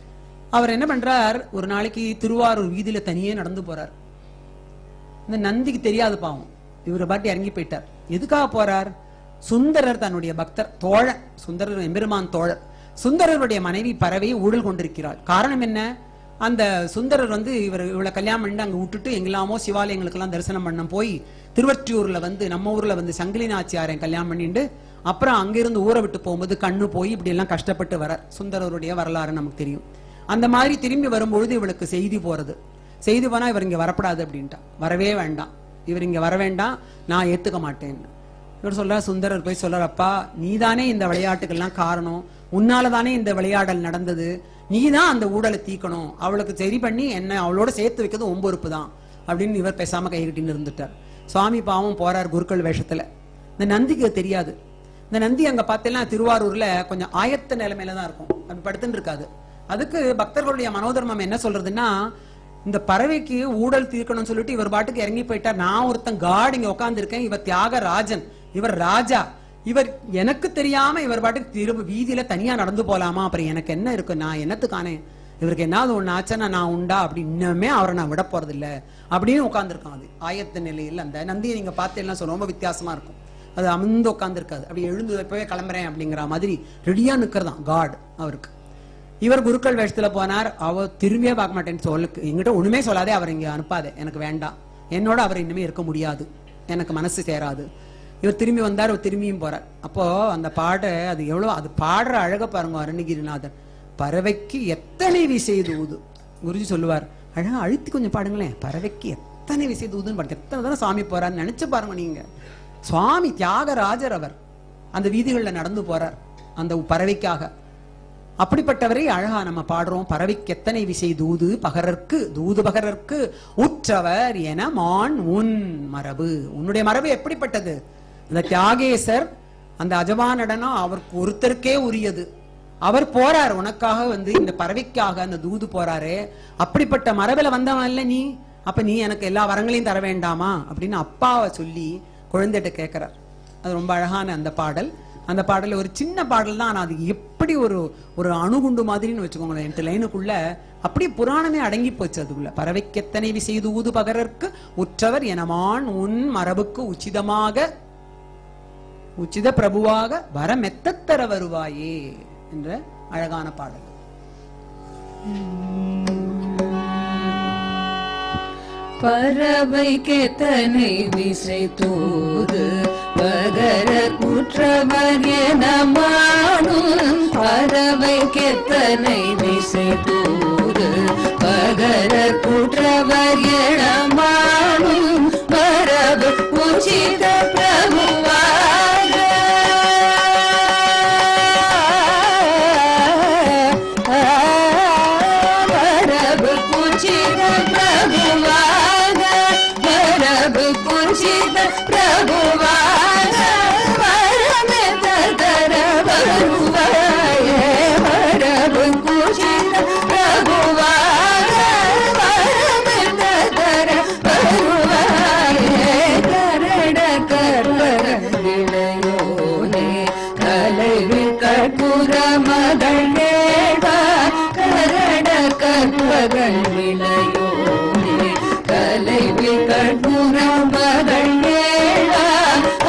அவர் என்ன பண்றார் ஒரு நாளைக்கு திருவாரூர் வீதியில தனியே நடந்து போறார் இந்த நந்திக்கு தெரியாது பாவம் இவரை பாட்டி இறங்கி போயிட்டார் எதுக்காக போறார் சுந்தரர் தன்னுடைய பக்தர் தோழர் சுந்தரர் எம்பெருமான் தோழர் சுந்தரருடைய மனைவி பறவை ஊழல் கொண்டிருக்கிறாள் காரணம் என்ன அந்த சுந்தரர் வந்து இவர் இவளை கல்யாணம் பண்ணி அங்க விட்டுட்டு எங்கெல்லாமோ சிவாலயங்களுக்கெல்லாம் தரிசனம் பண்ண போய் திருவற்றியூர்ல வந்து நம்ம ஊர்ல வந்து சங்கிலி நாச்சியாரையும் கல்யாணம் பண்ணிட்டு அப்புறம் அங்கிருந்து ஊரை விட்டு போகும்போது கண்ணு போய் இப்படி எல்லாம் கஷ்டப்பட்டு வரார் சுந்தரருடைய வரலாறு நமக்கு தெரியும் அந்த மாதிரி திரும்பி வரும்பொழுது இவளுக்கு செய்தி போறது செய்தி போனா இவர் இங்க வரப்படாது அப்படின்ட்டா வரவே வேண்டாம் இவர் இங்க வர வேண்டாம் நான் ஏத்துக்க மாட்டேன்னு இவர் சொல்றார் சுந்தரர் போய் சொல்றார் அப்பா நீதானே இந்த விளையாட்டுக்கெல்லாம் காரணம் உன்னாலதானே இந்த விளையாடல் நடந்தது நீதான் அந்த ஊடலை தீக்கணும் அவளுக்கு சரி பண்ணி என்ன அவளோட சேர்த்து வைக்கிறது ஒம்பொறுப்பு தான் அப்படின்னு இவர் பேசாம கை கட்டின்னு இருந்துட்டார் சுவாமி பாவம் போறார் குருக்கள் வேஷத்துல இந்த நந்திக்கு அது தெரியாது இந்த நந்தி அங்க பார்த்தீங்கன்னா திருவாரூர்ல கொஞ்சம் ஆயத்த நிலைமையில தான் இருக்கும் அப்படி படுத்துன்னு இருக்காது அதுக்கு பக்தர்களுடைய மனோதர்மம் என்ன சொல்றதுன்னா இந்த பறவைக்கு ஊடல் தீர்க்கணும்னு சொல்லிட்டு இவர் பாட்டுக்கு இறங்கி போயிட்டார் நான் ஒருத்தன் காடு இங்க உட்காந்துருக்கேன் இவர் தியாகராஜன் இவர் ராஜா இவர் எனக்கு தெரியாம இவர் பாட்டுக்கு திரும்ப வீதியில தனியா நடந்து போலாமா அப்புறம் எனக்கு என்ன இருக்கு நான் என்னத்துக்கானே இவருக்கு என்னாவது ஒண்ணு ஆச்சுன்னா நான் உண்டா அப்படி இன்னுமே அவரை நான் விட போறது இல்ல அப்படின்னு உட்காந்துருக்கான் அது ஆயத்த நிலையில் அந்த நந்தியை நீங்க பார்த்தீங்கன்னா சொல்ல ரொம்ப வித்தியாசமா இருக்கும் அது அமர்ந்து உட்காந்துருக்காது அப்படி எழுந்து இப்பவே கிளம்புறேன் அப்படிங்கிற மாதிரி ரெடியா நிக்கிறதான் காட் அவருக்கு இவர் குருக்கள் வேஷத்துல போனார் அவ திரும்பியே பார்க்க மாட்டேன்னு சொல்லுக்கு என்கிட்ட ஒண்ணுமே சொல்லாதே அவர் இங்க அனுப்பாதே எனக்கு வேண்டாம் என்னோட அவர் இனிமே இருக்க முடியாது எனக்கு மனசு சேராது இவர் திரும்பி வந்தார் அவர் திரும்பியும் போறார் அப்போ அந்த பாட்டை அது எவ்வளவு அது பாடுற அழக பாருங்க அருணகிரிநாதன் பறவைக்கு எத்தனை விசை தூது குருஜி சொல்லுவார் அழகா அழுத்தி கொஞ்சம் பாடுங்களேன் பறவைக்கு எத்தனை விசை தூதுன்னு பாருங்க எத்தனை தானே சாமி போறாருன்னு நினைச்சு பாருங்க நீங்க சுவாமி தியாகராஜர் அவர் அந்த வீதிகளில் நடந்து போறார் அந்த பறவைக்காக அப்படிப்பட்டவரை அழகா நம்ம பாடுறோம் பறவைக்கு எத்தனை விசை தூது பகரற்கு தூது பகரற்கு உற்றவர் என மான் உன் மரபு உன்னுடைய மரபு எப்படிப்பட்டது இந்த தியாகேசர் அந்த அஜவானடனம் அவருக்கு ஒருத்தருக்கே உரியது அவர் போறார் உனக்காக வந்து இந்த பறவைக்காக அந்த தூது போறாரு அப்படிப்பட்ட மரபில வந்தவன் இல்ல நீ அப்ப நீ எனக்கு எல்லா வரங்களையும் தர வேண்டாமா அப்படின்னு அப்பாவை சொல்லி குழந்தைகிட்ட கேட்கிறார் அது ரொம்ப அழகான அந்த பாடல் அந்த பாடல்ல ஒரு சின்ன பாடல் தான் ஆனா அது எப்படி ஒரு ஒரு அணுகுண்டு மாதிரின்னு வச்சுக்கோங்களேன் எட்டு லைனுக்குள்ள அப்படியே புராணமே அடங்கி போச்சு அதுக்குள்ள பறவைக்கெத்தனை விசெய்து ஊது பகரற்கு உற்றவர் எனமான் உன் மரபுக்கு உச்சிதமாக உச்சித பிரபுவாக வரமெத்தத்தர வருவாயே என்ற அழகான பாடல் பறவைக்கெத்தனை விசை தூது பகர குற்றவர் என மானும் பறவைக்கெத்தனை விசை தூது பகர குற்றவர் என மானும் மரபு உச்சித பிரபுவாக மரபு குச்சித பிரபுவாக மரபு குச்சித பிரபுவாக வரமெத்த தர வருவாயே மரபு குச்சித பிரபுவாக வரமெத்த தர வருவாயே கரட கரவிளையோனே கலைவில் கற்புற மகள் நேடா கரட கற்பகள் விளையோனே கலைவில் கற்புற மகள் நேடா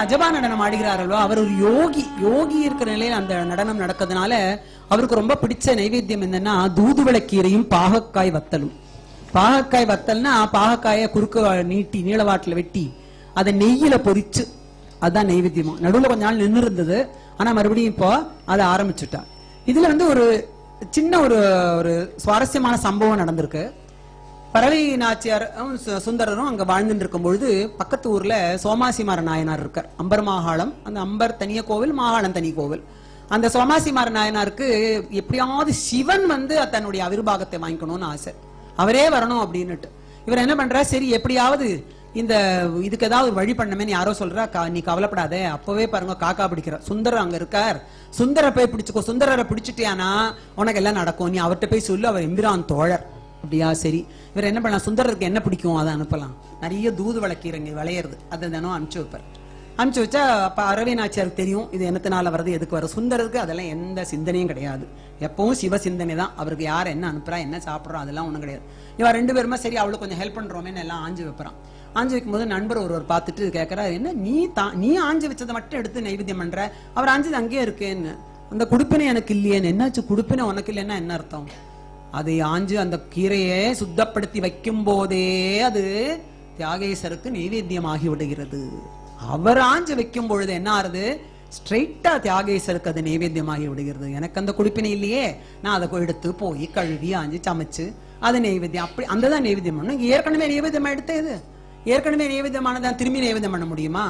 அஜபா நடனம் ஆடுகிறார்களோ அவர் ஒரு யோகி யோகி இருக்கிற நிலையில அந்த நடனம் நடக்கிறதுனால அவருக்கு ரொம்ப பிடிச்ச நைவேத்தியம் என்னன்னா தூதுவளக்கீரையும் பாகக்காய் வத்தலும் பாகக்காய் வத்தல்னா பாகக்காயை குறுக்க நீட்டி நீளவாட்டுல வெட்டி அதை நெய்யில பொரிச்சு அதுதான் நைவேத்தியமா நடுவுல கொஞ்ச நாள் நின்னு இருந்தது ஆனா மறுபடியும் இப்போ அதை ஆரம்பிச்சுட்டா இதுல வந்து ஒரு சின்ன ஒரு ஒரு சுவாரஸ்யமான சம்பவம் நடந்திருக்கு பறவை நாச்சியார் அஹ், சு- சுந்தரரும் அங்க வாழ்ந்துட்டு இருக்கும் பொழுது பக்கத்து ஊர்ல சோமாசிமார நாயனார் இருக்கார் அம்பர் மாகாளம் அந்த அம்பர் தனிய கோவில் மாகாளம் தனி கோவில் அந்த சோமாசிமார நாயனாருக்கு எப்படியாவது சிவன் வந்து தன்னுடைய அவிர்வாகத்தை வாங்கிக்கணும்னு ஆசை அவரே வரணும் அப்படின்னுட்டு இவர் என்ன பண்றார் சரி எப்படியாவது இந்த இதுக்கு ஏதாவது ஒரு வழி பண்ணமே யாரோ சொல்றா "கா- நீ கவலைப்படாதே அப்பவே பாருங்க காக்கா பிடிக்கிற சுந்தரம் அங்க இருக்கார் சுந்தர போய் பிடிச்சுக்கோ சுந்தரரை பிடிச்சிட்டியானா உனக்கு எல்லாம் நடக்கும் நீ அவர்கிட்ட போய் சொல்லு அவர் எம்பிரான் தோழர் அப்படியா சரி இவர் என்ன பண்ணலாம் சுந்தரருக்கு என்ன பிடிக்கும் அதை அனுப்பலாம் நிறைய தூது வளர்க்கிறங்க விளையிறது அதை தினம் அனுப்பிச்சு வைப்பார் அனுப்பிச்சு வச்சா அப்ப அரவிநாச்சியாருக்கு தெரியும் இது என்னத்தினால வருது எதுக்கு வரும் சுந்தரருக்கு அதெல்லாம் எந்த சிந்தனையும் கிடையாது எப்பவும் சிவ சிந்தனை தான் அவருக்கு யார் என்ன அனுப்புறா என்ன சாப்பிட்றோம் அதெல்லாம் ஒண்ணும் கிடையாது இவன் ரெண்டு பேருமே சரி அவளுக்கு கொஞ்சம் ஹெல்ப் பண்றோமேன்னு எல்லாம் ஆஞ்சு வைப்பறான் ஆஞ்சு வைக்கும்போது நண்பர் ஒருவர் பார்த்துட்டு கேட்கறாரு என்ன நீ தான் நீ ஆஞ்சு வச்சதை மட்டும் எடுத்து நைவேத்தியம் பண்ற அவர் ஆஞ்சது அங்கேயே இருக்கேன்னு அந்த குடுப்பினை எனக்கு இல்லையேன்னு என்னாச்சு குடுப்பினை உனக்கு இல்லைன்னா என்ன அர்த்தம் அதை ஆஞ்சு அந்த கீரையை சுத்தப்படுத்தி வைக்கும் போதே அது தியாகேசருக்கு நைவேத்தியமாகி விடுகிறது அவர் ஆஞ்சு வைக்கும் பொழுது என்ன ஆறுது ஸ்ட்ரைட்டா தியாகேசருக்கு அது நைவேத்தியமாகி விடுகிறது எனக்கு அந்த குடிப்பினை இல்லையே நான் அதை போய் எடுத்து போய் கழுவி ஆஞ்சு சமைச்சு அது நைவேத்தியம் அப்படி அந்த தான் நைவேத்தியம் பண்ணணும் இங்க ஏற்கனவே நைவேத்தியம் எடுத்த இது ஏற்கனவே நைவேத்தியமானதான் திரும்பி நைவேத்தியம் பண்ண முடியுமா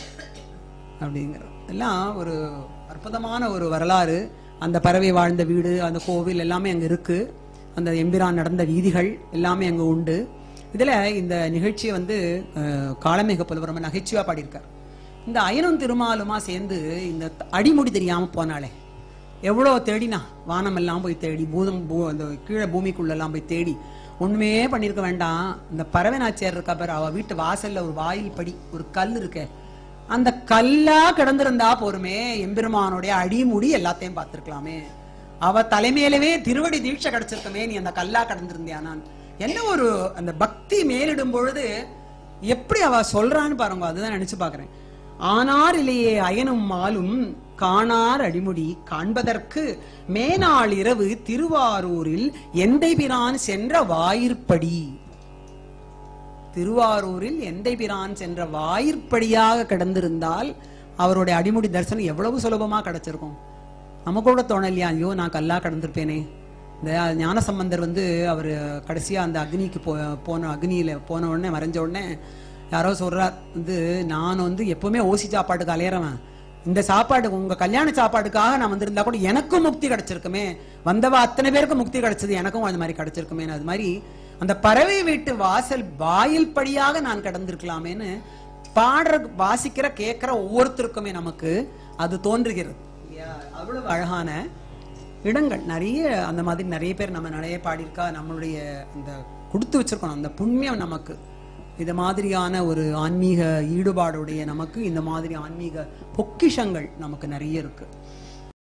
அப்படிங்கிற எல்லாம் ஒரு அற்புதமான ஒரு வரலாறு அந்த பறவை வாழ்ந்த வீடு அந்த கோவில் எல்லாமே அங்க இருக்கு அந்த எம்பிரான் நடந்த வீதிகள் எல்லாமே அங்க உண்டு இதுல இந்த நிகழ்ச்சியை வந்து அஹ், காளமேக புலவர் ரொம்ப நகைச்சுவா பாடியிருக்கார் இந்த அயனும் திருமாலுமா சேர்ந்து இந்த த- அடிமுடி தெரியாம போனாலே எவ்வளோ தேடினா வானம் எல்லாம் போய் தேடி பூதம் பூ அந்த கீழே பூமிக்குள்ள எல்லாம் போய் தேடி ஒண்ணுமே பண்ணிருக்க வேண்டாம் இந்த பறவை நாச்சியார் இருக்கா பாரு அவ வீட்டு வாசல்ல ஒரு வாயில் படி ஒரு கல் இருக்கே அந்த கல்லா கிடந்திருந்தா போருமே எம்பெருமானுடைய அடிமுடி எல்லாத்தையும் பார்த்திருக்கலாமே அவ தலைமையிலவே திருவடி தீட்சை கிடைச்சிருக்கமே நீ அந்த கல்லா கடந்திருந்தியா நான் என்ன ஒரு அந்த பக்தி மேலிடும் பொழுது எப்படி அவ சொல்றான்னு பாருங்க அதுதான் நினைச்சு பாக்குறேன் ஆனார் இல்லையே அயனும் மாலும் காணார் அடிமுடி காண்பதற்கு மேனாள் இரவு திருவாரூரில் எந்தை பிரான் சென்ற வாயிற்படி திருவாரூரில் எந்தை பிரான் சென்ற வாயிற்படியாக கிடந்திருந்தால் அவருடைய அடிமுடி தரிசனம் எவ்வளவு சுலபமா கிடைச்சிருக்கும் நமக்கு கூட தோணலையா ஐயோ நான் கல்லா கடந்திருப்பேனே இந்த ஞானசம்பந்தர் வந்து அவர் கடைசியா அந்த அக்னிக்கு போ போன அக்னியில போன உடனே மறைஞ்ச உடனே யாரோ சொல்றார் வந்து நான் வந்து எப்பவுமே ஓசி சாப்பாட்டுக்கு அலையறவன் இந்த சாப்பாடு உங்க கல்யாண சாப்பாடுக்காக நான் வந்திருந்தா கூட எனக்கும் முக்தி கிடைச்சிருக்குமே வந்தவ அத்தனை பேருக்கு முக்தி கிடைச்சது எனக்கும் அது மாதிரி கிடைச்சிருக்குமே அது மாதிரி அந்த பறவை வீட்டு வாசல் வாயில் படியாக நான் கடந்திருக்கலாமேன்னு பாடுற வாசிக்கிற கேட்கிற ஒவ்வொருத்தருக்குமே நமக்கு அது தோன்றுகிறது இல்லையா? அவ்வளவு அழகான இடங்கள் நிறைய அந்த மாதிரி நிறைய பேர் நம்ம நிறைய பாடியிருக்கா நம்மளுடைய அந்த கொடுத்து வச்சிருக்கணும் அந்த புண்ணியம் நமக்கு இது மாதிரியான ஒரு ஆன்மீக ஈடுபாடுடைய நமக்கு இந்த மாதிரி ஆன்மீக பொக்கிஷங்கள் நமக்கு நிறைய இருக்கு